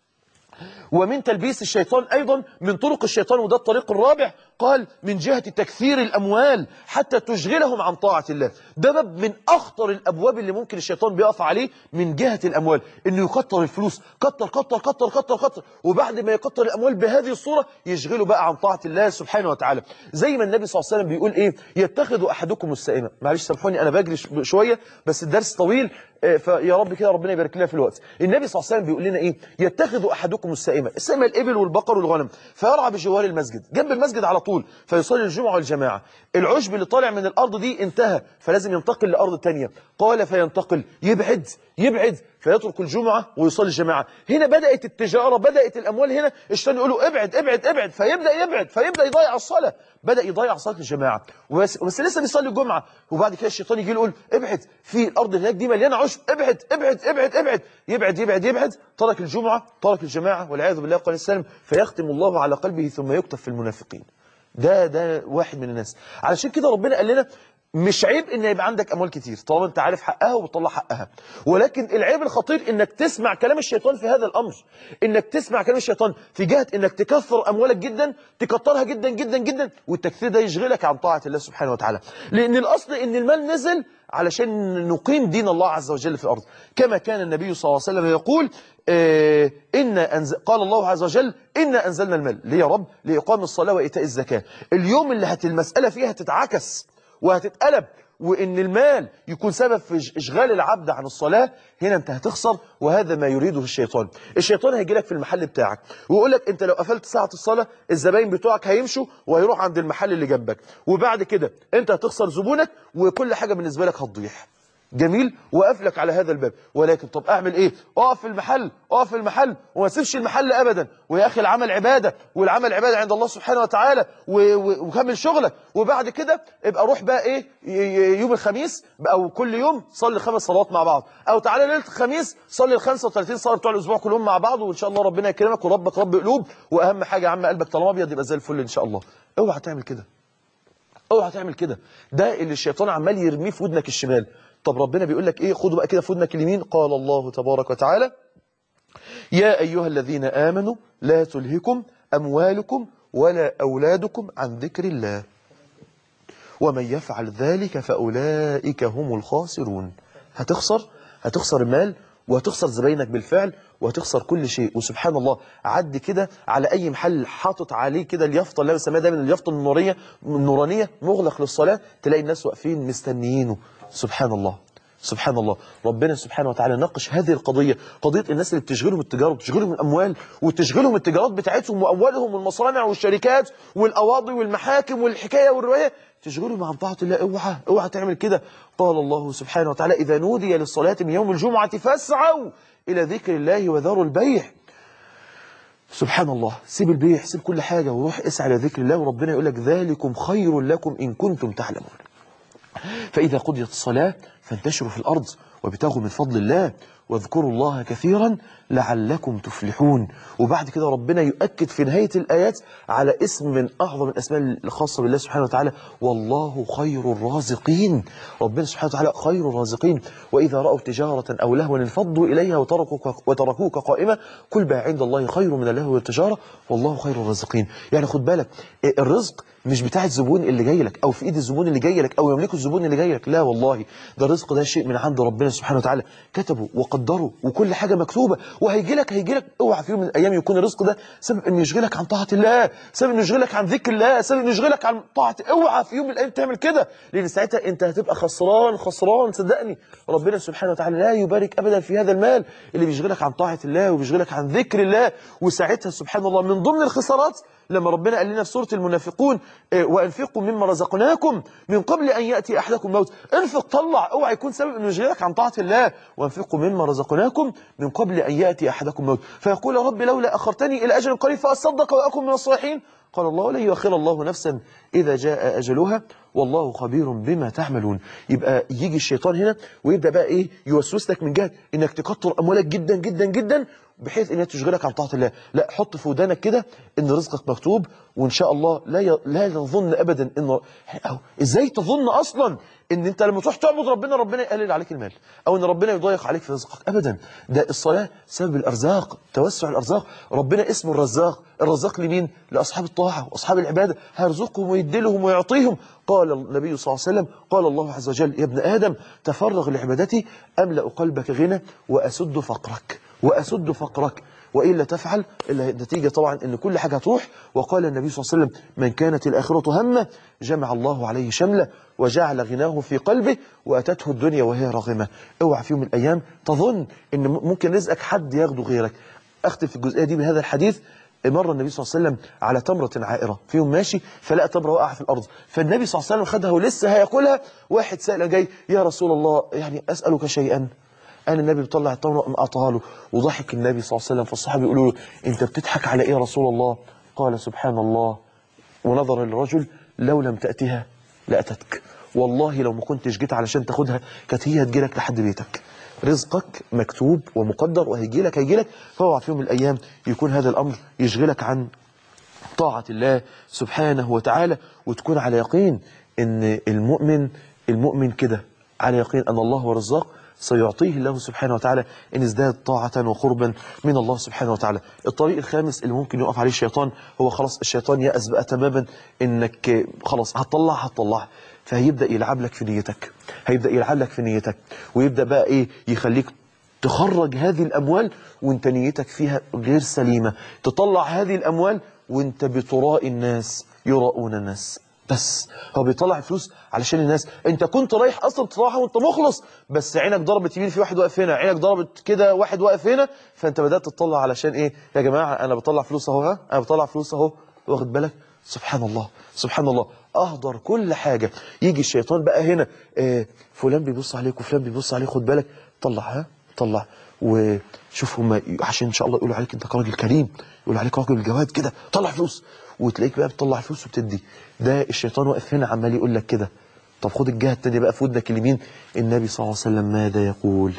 ومن تلبيس الشيطان أيضا من طرق الشيطان وده الطريق الرابع قال من جهة تكثير الأموال حتى تشغلهم عن طاعة الله ده باب من أخطر الأبواب اللي ممكن الشيطان بيقف عليه من جهة الأموال إنه يكتر الفلوس كتر كتر كتر كتر كتر وبعد ما يكتر الأموال بهذه الصورة يشغله بقى عن طاعة الله سبحانه وتعالى زي ما النبي صلى الله عليه وسلم بيقول إيه يتخذ أحدكم السائمة معلش سامحوني أنا بجري ش- شوية بس الدرس طويل آه، فيا رب كده ربنا يبارك لنا في الوقت النبي صلى الله عليه وسلم بيقول لنا ايه يتخذ احدكم السائمه السائمه الابل والبقر والغنم فيرعى بجوار المسجد جنب المسجد على طول فيصلي الجمعه والجماعه العشب اللي طالع من الارض دي انتهى فلازم ينتقل لارض تانية قال فينتقل يبعد يبعد فيترك الجمعه ويصلي الجماعه هنا بدات التجاره بدات الاموال هنا الشيطان يقول له ابعد ابعد ابعد فيبدا يبعد فيبدا يضيع الصلاه بدا يضيع صلاه الجماعه بس, بس لسه بيصلي الجمعه وبعد كده الشيطان يجي له يقول ابعد في الارض هناك دي مليانه عشب ابعد ابعد ابعد ابعد يبعد يبعد يبعد ترك الجمعه ترك الجماعه والعياذ بالله قال السلام فيختم الله على قلبه ثم يكتب في المنافقين ده ده واحد من الناس علشان كده ربنا قال لنا مش عيب ان يبقى عندك اموال كتير طالما انت عارف حقها وبتطلع حقها ولكن العيب الخطير انك تسمع كلام الشيطان في هذا الامر انك تسمع كلام الشيطان في جهه انك تكثر اموالك جدا تكترها جدا جدا جدا والتكثير ده يشغلك عن طاعه الله سبحانه وتعالى لان الاصل ان المال نزل علشان نقيم دين الله عز وجل في الارض كما كان النبي صلى الله عليه وسلم يقول آه إن أنزل قال الله عز وجل إنا أنزلنا المال ليه يا رب لإقام الصلاة وإيتاء الزكاة اليوم اللي هت المسألة فيها تتعكس وهتتقلب وإن المال يكون سبب في إش- إشغال العبد عن الصلاة هنا أنت هتخسر وهذا ما يريده الشيطان الشيطان هيجي لك في المحل بتاعك ويقول لك أنت لو قفلت ساعة الصلاة الزباين بتوعك هيمشوا وهيروح عند المحل اللي جنبك وبعد كده أنت هتخسر زبونك وكل حاجة بالنسبة لك هتضيع جميل وقفلك على هذا الباب ولكن طب اعمل ايه اقف في المحل اقف في المحل وما تسيبش المحل ابدا ويا اخي العمل عباده والعمل عباده عند الله سبحانه وتعالى و- و- وكمل شغلك وبعد كده ابقى روح بقى ايه ي- ي- يوم الخميس او كل يوم صلي خمس صلوات مع بعض او تعالى ليله الخميس صلي ال 35 صلاه بتوع الاسبوع كلهم مع بعض وان شاء الله ربنا يكرمك وربك رب قلوب واهم حاجه يا عم قلبك طالما ابيض يبقى زي الفل ان شاء الله اوعى تعمل كده اوعى تعمل كده ده اللي الشيطان عمال يرميه في ودنك الشمال طب ربنا بيقول لك ايه خدوا بقى كده في ودنك اليمين قال الله تبارك وتعالى يا ايها الذين امنوا لا تلهكم اموالكم ولا اولادكم عن ذكر الله ومن يفعل ذلك فاولئك هم الخاسرون هتخسر هتخسر المال وهتخسر زباينك بالفعل وهتخسر كل شيء وسبحان الله عدي كده على اي محل حاطط عليه كده اليافطه اللي بنسميها دايما اليافطه النوريه النورانيه مغلق للصلاه تلاقي الناس واقفين مستنيينه سبحان الله سبحان الله ربنا سبحانه وتعالى ناقش هذه القضية قضية الناس اللي بتشغلهم التجارة وبتشغلهم الأموال وتشغلهم التجارات بتاعتهم وأموالهم والمصانع والشركات والأواضي والمحاكم والحكاية والرواية تشغلهم عن طاعة الله اوعى اوعى تعمل كده قال الله سبحانه وتعالى إذا نودي للصلاة من يوم الجمعة فاسعوا إلى ذكر الله وذروا البيع سبحان الله سيب البيع سيب كل حاجة وروح اسعى لذكر الله وربنا يقول لك ذلكم خير لكم إن كنتم تعلمون فإذا قضيت الصلاة فانتشروا في الأرض وابتغوا من فضل الله واذكروا الله كثيرا لعلكم تفلحون وبعد كده ربنا يؤكد في نهاية الآيات على اسم من أعظم الأسماء الخاصة بالله سبحانه وتعالى والله خير الرازقين ربنا سبحانه وتعالى خير الرازقين وإذا رأوا تجارة أو لهوا انفضوا إليها وتركوك, وتركوك قائمة كل ما عند الله خير من اللهو والتجارة والله خير الرازقين يعني خد بالك الرزق مش بتاع الزبون اللي جاي لك او في ايد الزبون اللي جاي لك او يملكه الزبون اللي جاي لك لا والله ده الرزق ده شيء من عند ربنا سبحانه وتعالى كتبه وقدره وكل حاجه مكتوبه وهيجي لك هيجي لك اوعى في يوم من الايام يكون الرزق ده سبب انه يشغلك عن طاعه الله سبب انه يشغلك عن ذكر الله سبب انه يشغلك عن طاعه اوعى في يوم من الايام تعمل كده لان ساعتها انت هتبقى خسران خسران صدقني ربنا سبحانه وتعالى لا يبارك ابدا في هذا المال اللي بيشغلك عن طاعه الله وبيشغلك عن ذكر الله وساعتها سبحان الله من ضمن الخسارات لما ربنا قال لنا في سورة المنافقون إيه، وأنفقوا مما رزقناكم من قبل أن يأتي أحدكم موت انفق طلع اوعى يكون سبب أنه يشغلك عن طاعة الله وأنفقوا مما رزقناكم من قبل أن يأتي أحدكم موت فيقول يا رب لولا أخرتني إلى أجل قريب فأصدق وأكون من الصالحين قال الله لن يؤخر الله نفسا إذا جاء أجلها والله خبير بما تعملون يبقى يجي الشيطان هنا ويبدأ بقى إيه يوسوس لك من جهة إنك تكتر أموالك جدا جدا جدا بحيث إنها تشغلك عن طاعة الله لا حط في ودانك كده إن رزقك مكتوب وإن شاء الله لا ي... لا نظن أبدا إن أو إزاي تظن أصلا إن أنت لما تروح تعبد ربنا ربنا يقلل عليك المال أو إن ربنا يضيق عليك في رزقك أبدا ده الصلاة سبب الأرزاق توسع الأرزاق ربنا اسمه الرزاق الرزاق لمين لأصحاب الطاعة وأصحاب العبادة هيرزقهم ويدلهم ويعطيهم قال النبي صلى الله عليه وسلم قال الله عز وجل يا ابن آدم تفرغ لعبادتي أملأ قلبك غنى وأسد فقرك وأسد فقرك وإلا تفعل إلا النتيجة طبعا أن كل حاجة هتروح وقال النبي صلى الله عليه وسلم من كانت الآخرة همه جمع الله عليه شمله وجعل غناه في قلبه وأتته الدنيا وهي راغمة اوعى في يوم من الأيام تظن أن ممكن رزقك حد ياخده غيرك أختم في الجزئية دي بهذا الحديث مر النبي صلى الله عليه وسلم على تمرة عائرة في يوم ماشي فلقى تمرة وقع في الأرض فالنبي صلى الله عليه وسلم خدها ولسه هياكلها واحد سائل جاي يا رسول الله يعني أسألك شيئا قال النبي بيطلع التمرة قام قطعها له وضحك النبي صلى الله عليه وسلم فالصحابة يقولوا له انت بتضحك على ايه يا رسول الله قال سبحان الله ونظر للرجل لو لم تأتها لأتتك والله لو ما كنتش جيت علشان تاخدها كانت هي هتجيلك لحد بيتك رزقك مكتوب ومقدر وهيجي لك هيجي لك فاوعى في يوم من الايام يكون هذا الامر يشغلك عن طاعة الله سبحانه وتعالى وتكون على يقين ان المؤمن المؤمن كده على يقين ان الله هو الرزاق سيعطيه الله سبحانه وتعالى إن ازداد طاعة وقربا من الله سبحانه وتعالى الطريق الخامس اللي ممكن يقف عليه الشيطان هو خلاص الشيطان يأس بقى تماما إنك خلاص هتطلع هتطلع فهيبدأ يلعب لك في نيتك هيبدأ يلعب لك في نيتك ويبدأ بقى إيه يخليك تخرج هذه الأموال وانت نيتك فيها غير سليمة تطلع هذه الأموال وانت بتراء الناس يراؤون الناس بس هو بيطلع فلوس علشان الناس انت كنت رايح اصلا تطلعها وانت مخلص بس عينك ضربت يمين في واحد واقف هنا عينك ضربت كده واحد واقف هنا فانت بدات تطلع علشان ايه يا جماعه انا بطلع فلوس اهو ها انا بطلع فلوس اهو واخد بالك سبحان الله سبحان الله اهدر كل حاجه يجي الشيطان بقى هنا آه فلان بيبص عليك وفلان بيبص عليك خد بالك طلع ها طلع وشوف هم عشان ان شاء الله يقولوا عليك انت راجل كريم يقولوا عليك راجل جواد كده طلع فلوس وتلاقيك بقى بتطلع فلوس وبتدي ده الشيطان واقف هنا عمال يقول لك كده طب خد الجهه الثانيه بقى في ودنك اليمين النبي صلى الله عليه وسلم ماذا يقول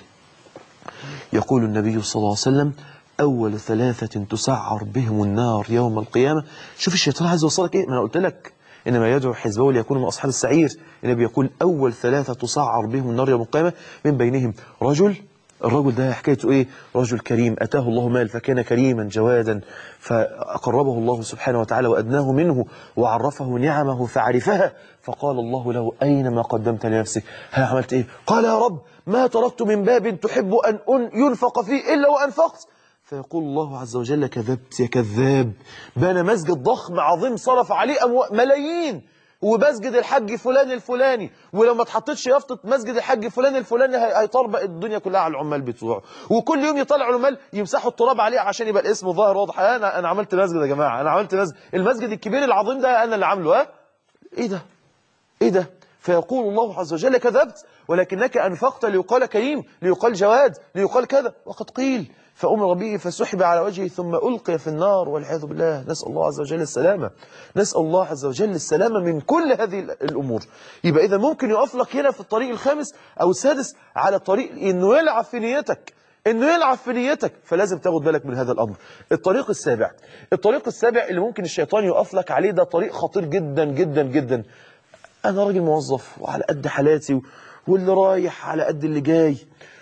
يقول النبي صلى الله عليه وسلم اول ثلاثه تسعر بهم النار يوم القيامه شوف الشيطان عايز يوصلك ايه ما انا قلت لك انما يدعو حزبه ليكونوا من اصحاب السعير النبي يقول اول ثلاثه تسعر بهم النار يوم القيامه من بينهم رجل الرجل ده حكايته ايه رجل كريم اتاه الله مال فكان كريما جوادا فقربه الله سبحانه وتعالى وادناه منه وعرفه نعمه فعرفها فقال الله له اين ما قدمت لنفسك ها عملت ايه قال يا رب ما تركت من باب تحب ان ينفق فيه الا وانفقت فيقول الله عز وجل كذبت يا كذاب بنى مسجد ضخم عظيم صرف عليه أمو... ملايين ومسجد الحج فلان الفلاني ولو ما اتحطتش يافطه مسجد الحج فلان الفلاني هيطربق الدنيا كلها على العمال بتوعه وكل يوم يطلع العمال يمسحوا التراب عليه عشان يبقى الاسم ظاهر واضح انا انا عملت مسجد يا جماعه انا عملت مسجد المسجد الكبير العظيم ده انا اللي عامله ها ايه ده ايه ده فيقول الله عز وجل كذبت ولكنك انفقت ليقال كريم ليقال جواد ليقال كذا وقد قيل فأمر به فسحب على وجهه ثم ألقي في النار والعياذ بالله نسأل الله عز وجل السلامة نسأل الله عز وجل السلامة من كل هذه الأمور يبقى إذا ممكن يقف لك هنا في الطريق الخامس أو السادس على الطريق إنه يلعب في نيتك إنه يلعب في نيتك فلازم تاخد بالك من هذا الأمر الطريق السابع الطريق السابع اللي ممكن الشيطان يقف لك عليه ده طريق خطير جدا جدا جدا أنا راجل موظف وعلى قد حالاتي واللي رايح على قد اللي جاي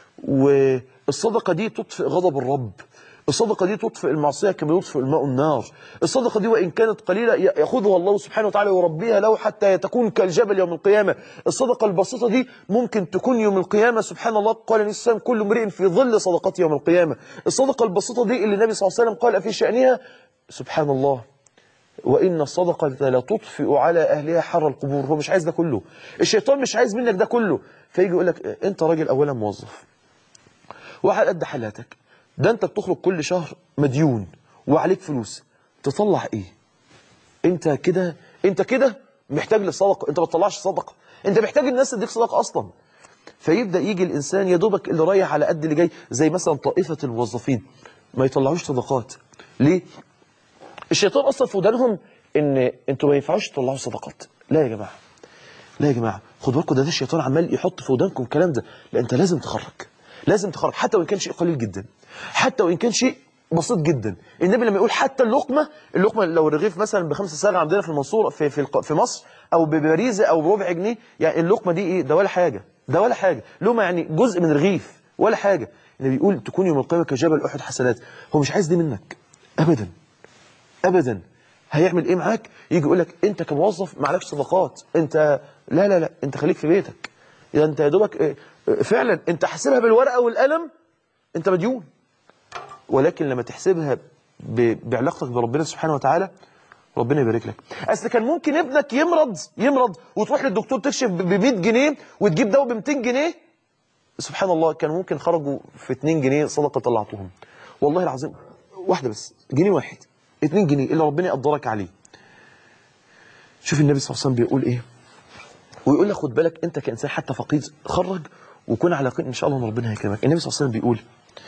والصدقة دي تطفئ غضب الرب الصدقة دي تطفئ المعصية كما يطفئ الماء النار الصدقة دي وإن كانت قليلة يأخذها الله سبحانه وتعالى ويربيها له حتى تكون كالجبل يوم القيامة الصدقة البسيطة دي ممكن تكون يوم القيامة سبحان الله قال النبي صلى الله عليه وسلم كل امرئ في ظل صدقته يوم القيامة الصدقة البسيطة دي اللي النبي صلى الله عليه وسلم قال في شأنها سبحان الله وإن الصدقة لا تطفئ على أهلها حر القبور هو مش عايز ده كله الشيطان مش عايز منك ده كله فيجي يقول لك أنت راجل أولا موظف وعلى قد حالاتك ده أنت بتخرج كل شهر مديون وعليك فلوس تطلع إيه أنت كده أنت كده محتاج للصدقة أنت ما تطلعش صدقة أنت محتاج الناس تديك صدقة أصلا فيبدأ يجي الإنسان يا دوبك اللي رايح على قد اللي جاي زي مثلا طائفة الموظفين ما يطلعوش صدقات ليه الشيطان اصلا في ودانهم ان انتوا ما ينفعوش تطلعوا صدقات لا يا جماعه لا يا جماعه خدوا بالكم ده, ده الشيطان عمال يحط في ودانكم الكلام ده لا انت لازم تخرج لازم تخرج حتى وان كان شيء قليل جدا حتى وان كان شيء بسيط جدا النبي لما يقول حتى اللقمه اللقمه لو الرغيف مثلا بخمسة ساغ عندنا في المنصوره في في, الق- في مصر او ببريزه او بربع جنيه يعني اللقمه دي ايه ده ولا حاجه ده ولا حاجه لقمه يعني جزء من رغيف ولا حاجه النبي يقول تكون يوم القيامه كجبل احد حسنات هو مش عايز دي منك ابدا ابدا هيعمل ايه معاك يجي يقول لك انت كموظف معلكش صدقات انت لا لا لا انت خليك في بيتك اذا انت يا دوبك اه، اه، فعلا انت حاسبها بالورقه والقلم انت مديون ولكن لما تحسبها ب- بعلاقتك بربنا سبحانه وتعالى ربنا يبارك لك اصل كان ممكن ابنك يمرض يمرض وتروح للدكتور تكشف ب 100 جنيه وتجيب دواء ب 200 جنيه سبحان الله كان ممكن خرجوا في 2 جنيه صدقه طلعتهم والله العظيم واحده بس جنيه واحد 2 جنيه اللي ربنا يقدرك عليه شوف النبي صلى الله عليه وسلم بيقول ايه ويقول لك خد بالك انت كانسان حتى فقير خرج وكن على يقين ان شاء الله ان ربنا هيكرمك النبي صلى الله عليه وسلم بيقول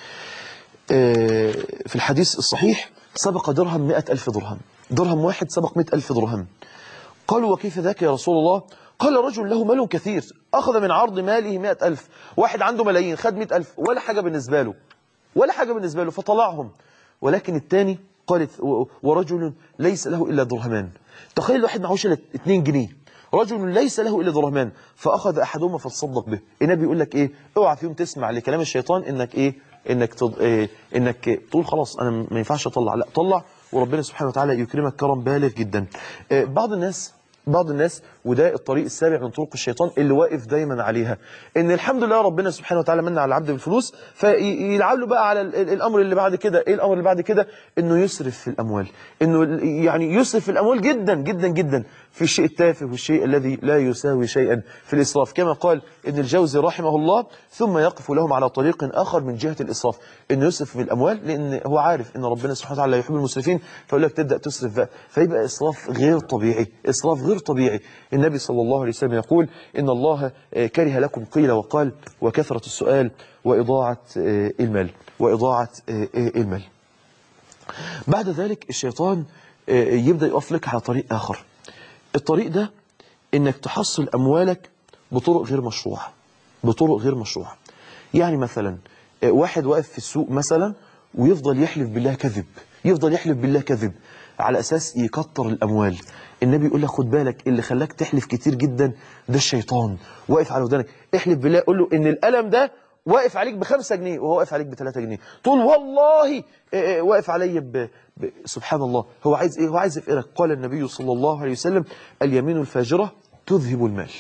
آه، في الحديث الصحيح سبق درهم مئة ألف درهم درهم واحد سبق مئة ألف درهم قالوا وكيف ذاك يا رسول الله قال رجل له مال كثير أخذ من عرض ماله مئة ألف واحد عنده ملايين خد مئة ألف ولا حاجة بالنسبة له ولا حاجة بالنسبة له فطلعهم ولكن الثاني قال و- ورجل ليس له إلا درهمان تخيل الواحد معهوش إلا 2 جنيه رجل ليس له إلا درهمان فأخذ أحدهما فتصدق به النبي يقول لك إيه اوعى في يوم تسمع لكلام الشيطان إنك إيه إنك تض... إيه إنك تقول خلاص أنا ما ينفعش أطلع لا طلع وربنا سبحانه وتعالى يكرمك كرم بالغ جدا إيه بعض الناس بعض الناس وده الطريق السابع من طرق الشيطان اللي واقف دايما عليها ان الحمد لله ربنا سبحانه وتعالى من على العبد بالفلوس فيلعب له بقى على ال- ال- الامر اللي بعد كده ايه الامر اللي بعد كده انه يسرف في الاموال انه ال- يعني يسرف في الاموال جدا جدا جدا في الشيء التافه والشيء الذي لا يساوي شيئا في الاسراف كما قال ابن الجوزي رحمه الله ثم يقف لهم على طريق اخر من جهه الاسراف انه يسرف في الاموال لان هو عارف ان ربنا سبحانه وتعالى لا يحب المسرفين فيقول لك تبدا تسرف بقى فيبقى اسراف غير طبيعي اسراف غير طبيعي النبي صلى الله عليه وسلم يقول ان الله آه، كره لكم قيل وقال وكثره السؤال واضاعه آه، المال واضاعه آه، آه، المال بعد ذلك الشيطان آه، يبدا يقف لك على طريق اخر الطريق ده انك تحصل اموالك بطرق غير مشروعه بطرق غير مشروعه يعني مثلا آه، واحد واقف في السوق مثلا ويفضل يحلف بالله كذب يفضل يحلف بالله كذب على اساس يكتر الاموال النبي يقول لك خد بالك اللي خلاك تحلف كتير جدا ده الشيطان واقف على ودانك احلف بالله قول له ان الالم ده واقف عليك بخمسة جنيه وهو واقف عليك بثلاثة جنيه تقول والله آه، آه، واقف علي ب... ب... سبحان الله هو عايز ايه هو عايز يفقرك قال النبي صلى الله عليه وسلم اليمين الفاجرة تذهب المال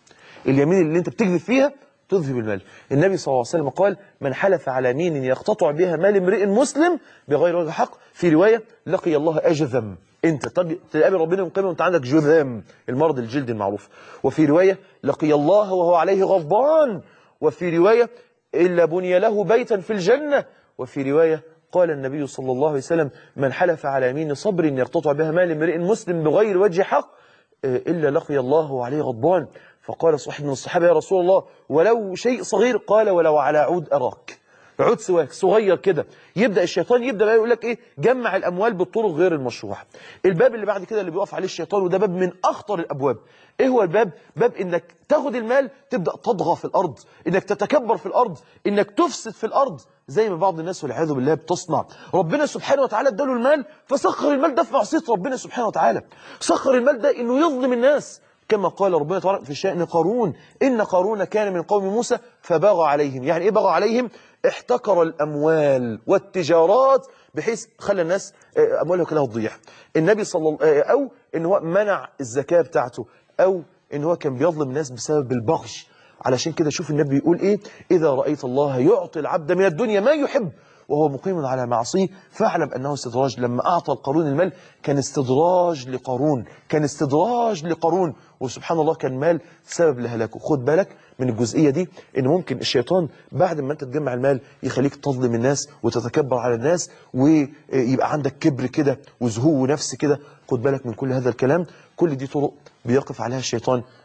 اليمين اللي انت بتكذب فيها تذهب المال النبي صلى الله عليه وسلم قال من حلف على يمين يقتطع بها مال امرئ مسلم بغير وجه حق في رواية لقي الله أجذم انت طب تقابل ربنا يوم القيامه وانت عندك جذام المرض الجلدي المعروف وفي رواية لقي الله وهو عليه غضبان وفي رواية إلا بني له بيتا في الجنة وفي رواية قال النبي صلى الله عليه وسلم من حلف على يمين صبر يقتطع بها مال امرئ مسلم بغير وجه حق آه، إلا لقي الله وعليه غضبان فقال صاحب من الصحابة يا رسول الله ولو شيء صغير قال ولو على عود أراك عود سواك صغير كده يبدأ الشيطان يبدأ بقى يقول لك إيه جمع الأموال بالطرق غير المشروعة الباب اللي بعد كده اللي بيقف عليه الشيطان وده باب من أخطر الأبواب إيه هو الباب باب إنك تاخد المال تبدأ تطغى في الأرض إنك تتكبر في الأرض إنك تفسد في الأرض زي ما بعض الناس والعياذ بالله بتصنع ربنا سبحانه وتعالى اداله المال فسخر المال ده في معصية ربنا سبحانه وتعالى سخر المال ده إنه يظلم الناس كما قال ربنا تبارك في شأن قارون إن قارون كان من قوم موسى فبغى عليهم يعني إيه بغى عليهم احتكر الأموال والتجارات بحيث خلى الناس آه، أموالها كلها تضيع النبي صلى الله آه، أو إن هو منع الزكاة بتاعته أو إن هو كان بيظلم الناس بسبب البغي علشان كده شوف النبي يقول إيه إذا رأيت الله يعطي العبد من الدنيا ما يحب وهو مقيم على معصيه فاعلم أنه استدراج لما أعطى القارون المال كان استدراج لقارون كان استدراج لقارون وسبحان الله كان مال سبب لهلاكه خد بالك من الجزئية دي ان ممكن الشيطان بعد ما انت تجمع المال يخليك تظلم الناس وتتكبر على الناس ويبقى عندك كبر كده وزهو نفس كده خد بالك من كل هذا الكلام كل دي طرق بيقف عليها الشيطان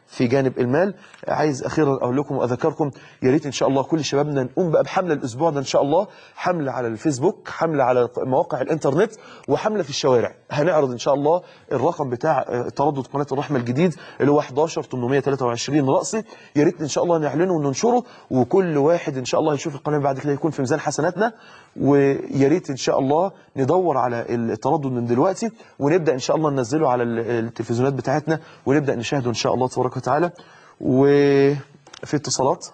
في جانب المال عايز اخيرا اقول لكم واذكركم يا ريت ان شاء الله كل شبابنا نقوم بقى بحمله الاسبوع ده ان شاء الله حمله على الفيسبوك حمله على مواقع الانترنت وحمله في الشوارع هنعرض ان شاء الله الرقم بتاع آه، تردد قناه الرحمه الجديد اللي هو 11 823 رأسي يا ريت ان شاء الله نعلنه وننشره وكل واحد ان شاء الله يشوف القناه بعد كده يكون في ميزان حسناتنا ويا ريت ان شاء الله ندور على التردد من دلوقتي ونبدا ان شاء الله ننزله على ال- التلفزيونات بتاعتنا ونبدا نشاهده ان شاء الله تبارك وتعالى وفي اتصالات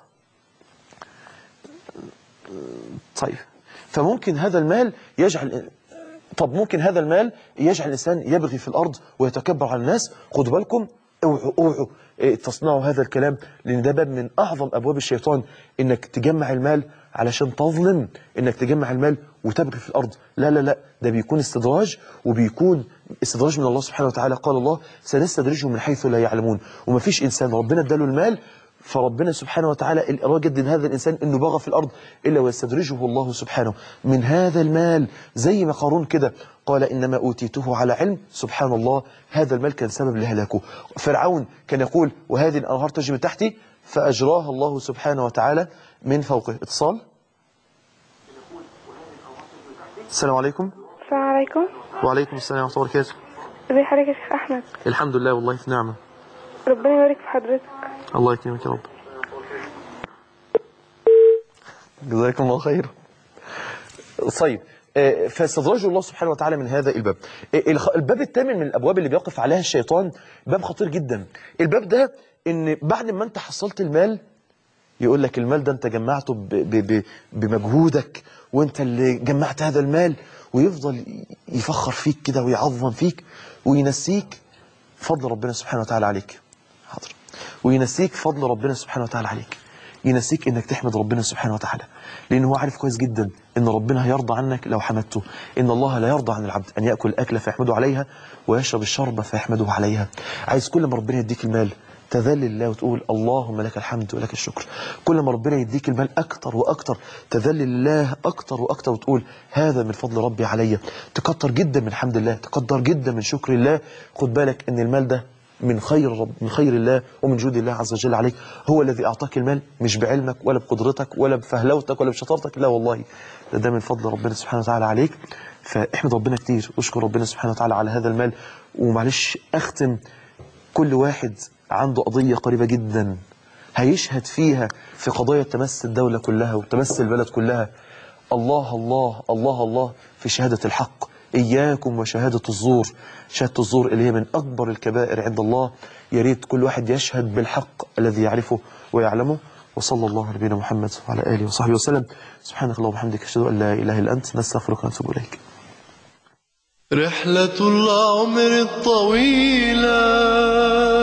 طيب فممكن هذا المال يجعل طب ممكن هذا المال يجعل الإنسان يبغي في الأرض ويتكبر على الناس خدوا بالكم اوعوا اوعوا إيه، تصنعوا هذا الكلام لأن ده باب من أعظم أبواب الشيطان إنك تجمع المال علشان تظلم إنك تجمع المال وتبغي في الأرض لا لا لا ده بيكون استدراج وبيكون استدراج من الله سبحانه وتعالى قال الله سنستدرجهم من حيث لا يعلمون ومفيش إنسان ربنا اداله المال فربنا سبحانه وتعالى الإرادة جد هذا الإنسان أنه بغى في الأرض إلا ويستدرجه الله سبحانه من هذا المال زي ما قارون كده قال إنما أوتيته على علم سبحان الله هذا المال كان سبب لهلاكه فرعون كان يقول وهذه الأنهار تجري من تحتي فأجراها الله سبحانه وتعالى من فوقه اتصال السلام عليكم السلام عليكم وعليكم السلام ورحمة الله وبركاته ازي حضرتك يا شيخ احمد الحمد لله والله في نعمة ربنا يبارك في حضرتك الله يكرمك يا رب جزاكم الله خير طيب آه، فاستدرجه الله سبحانه وتعالى من هذا الباب آه، الخ- الباب الثامن من الابواب اللي بيقف عليها الشيطان باب خطير جدا الباب ده ان بعد ما انت حصلت المال يقول لك المال ده انت جمعته ب ب ب بمجهودك وانت اللي جمعت هذا المال ويفضل يفخر فيك كده ويعظم فيك وينسيك فضل ربنا سبحانه وتعالى عليك حاضر وينسيك فضل ربنا سبحانه وتعالى عليك ينسيك انك تحمد ربنا سبحانه وتعالى لان هو عارف كويس جدا ان ربنا هيرضى عنك لو حمدته ان الله لا يرضى عن العبد ان ياكل الاكله فيحمده عليها ويشرب الشرب فيحمده عليها عايز كل ما ربنا يديك المال تذلل لله وتقول اللهم لك الحمد ولك الشكر كل ما ربنا يديك المال اكتر واكتر تذلل لله اكتر واكتر وتقول هذا من فضل ربي عليا تكتر جدا من حمد الله تقدر جدا من شكر الله خد بالك ان المال ده من خير رب من خير الله ومن جود الله عز وجل عليك هو الذي اعطاك المال مش بعلمك ولا بقدرتك ولا بفهلوتك ولا بشطارتك لا والله ده, ده من فضل ربنا سبحانه وتعالى عليك فاحمد ربنا كتير واشكر ربنا سبحانه وتعالى على هذا المال ومعلش اختم كل واحد عنده قضية قريبة جدا هيشهد فيها في قضايا تمس الدولة كلها وتمس البلد كلها الله الله الله الله في شهادة الحق إياكم وشهادة الزور شهادة الزور اللي هي من أكبر الكبائر عند الله يا ريت كل واحد يشهد بالحق الذي يعرفه ويعلمه وصلى الله على نبينا محمد وعلى آله وصحبه وسلم سبحانك اللهم وبحمدك أشهد أن لا إله إلا أنت نستغفرك ونتوب إليك رحلة العمر الطويلة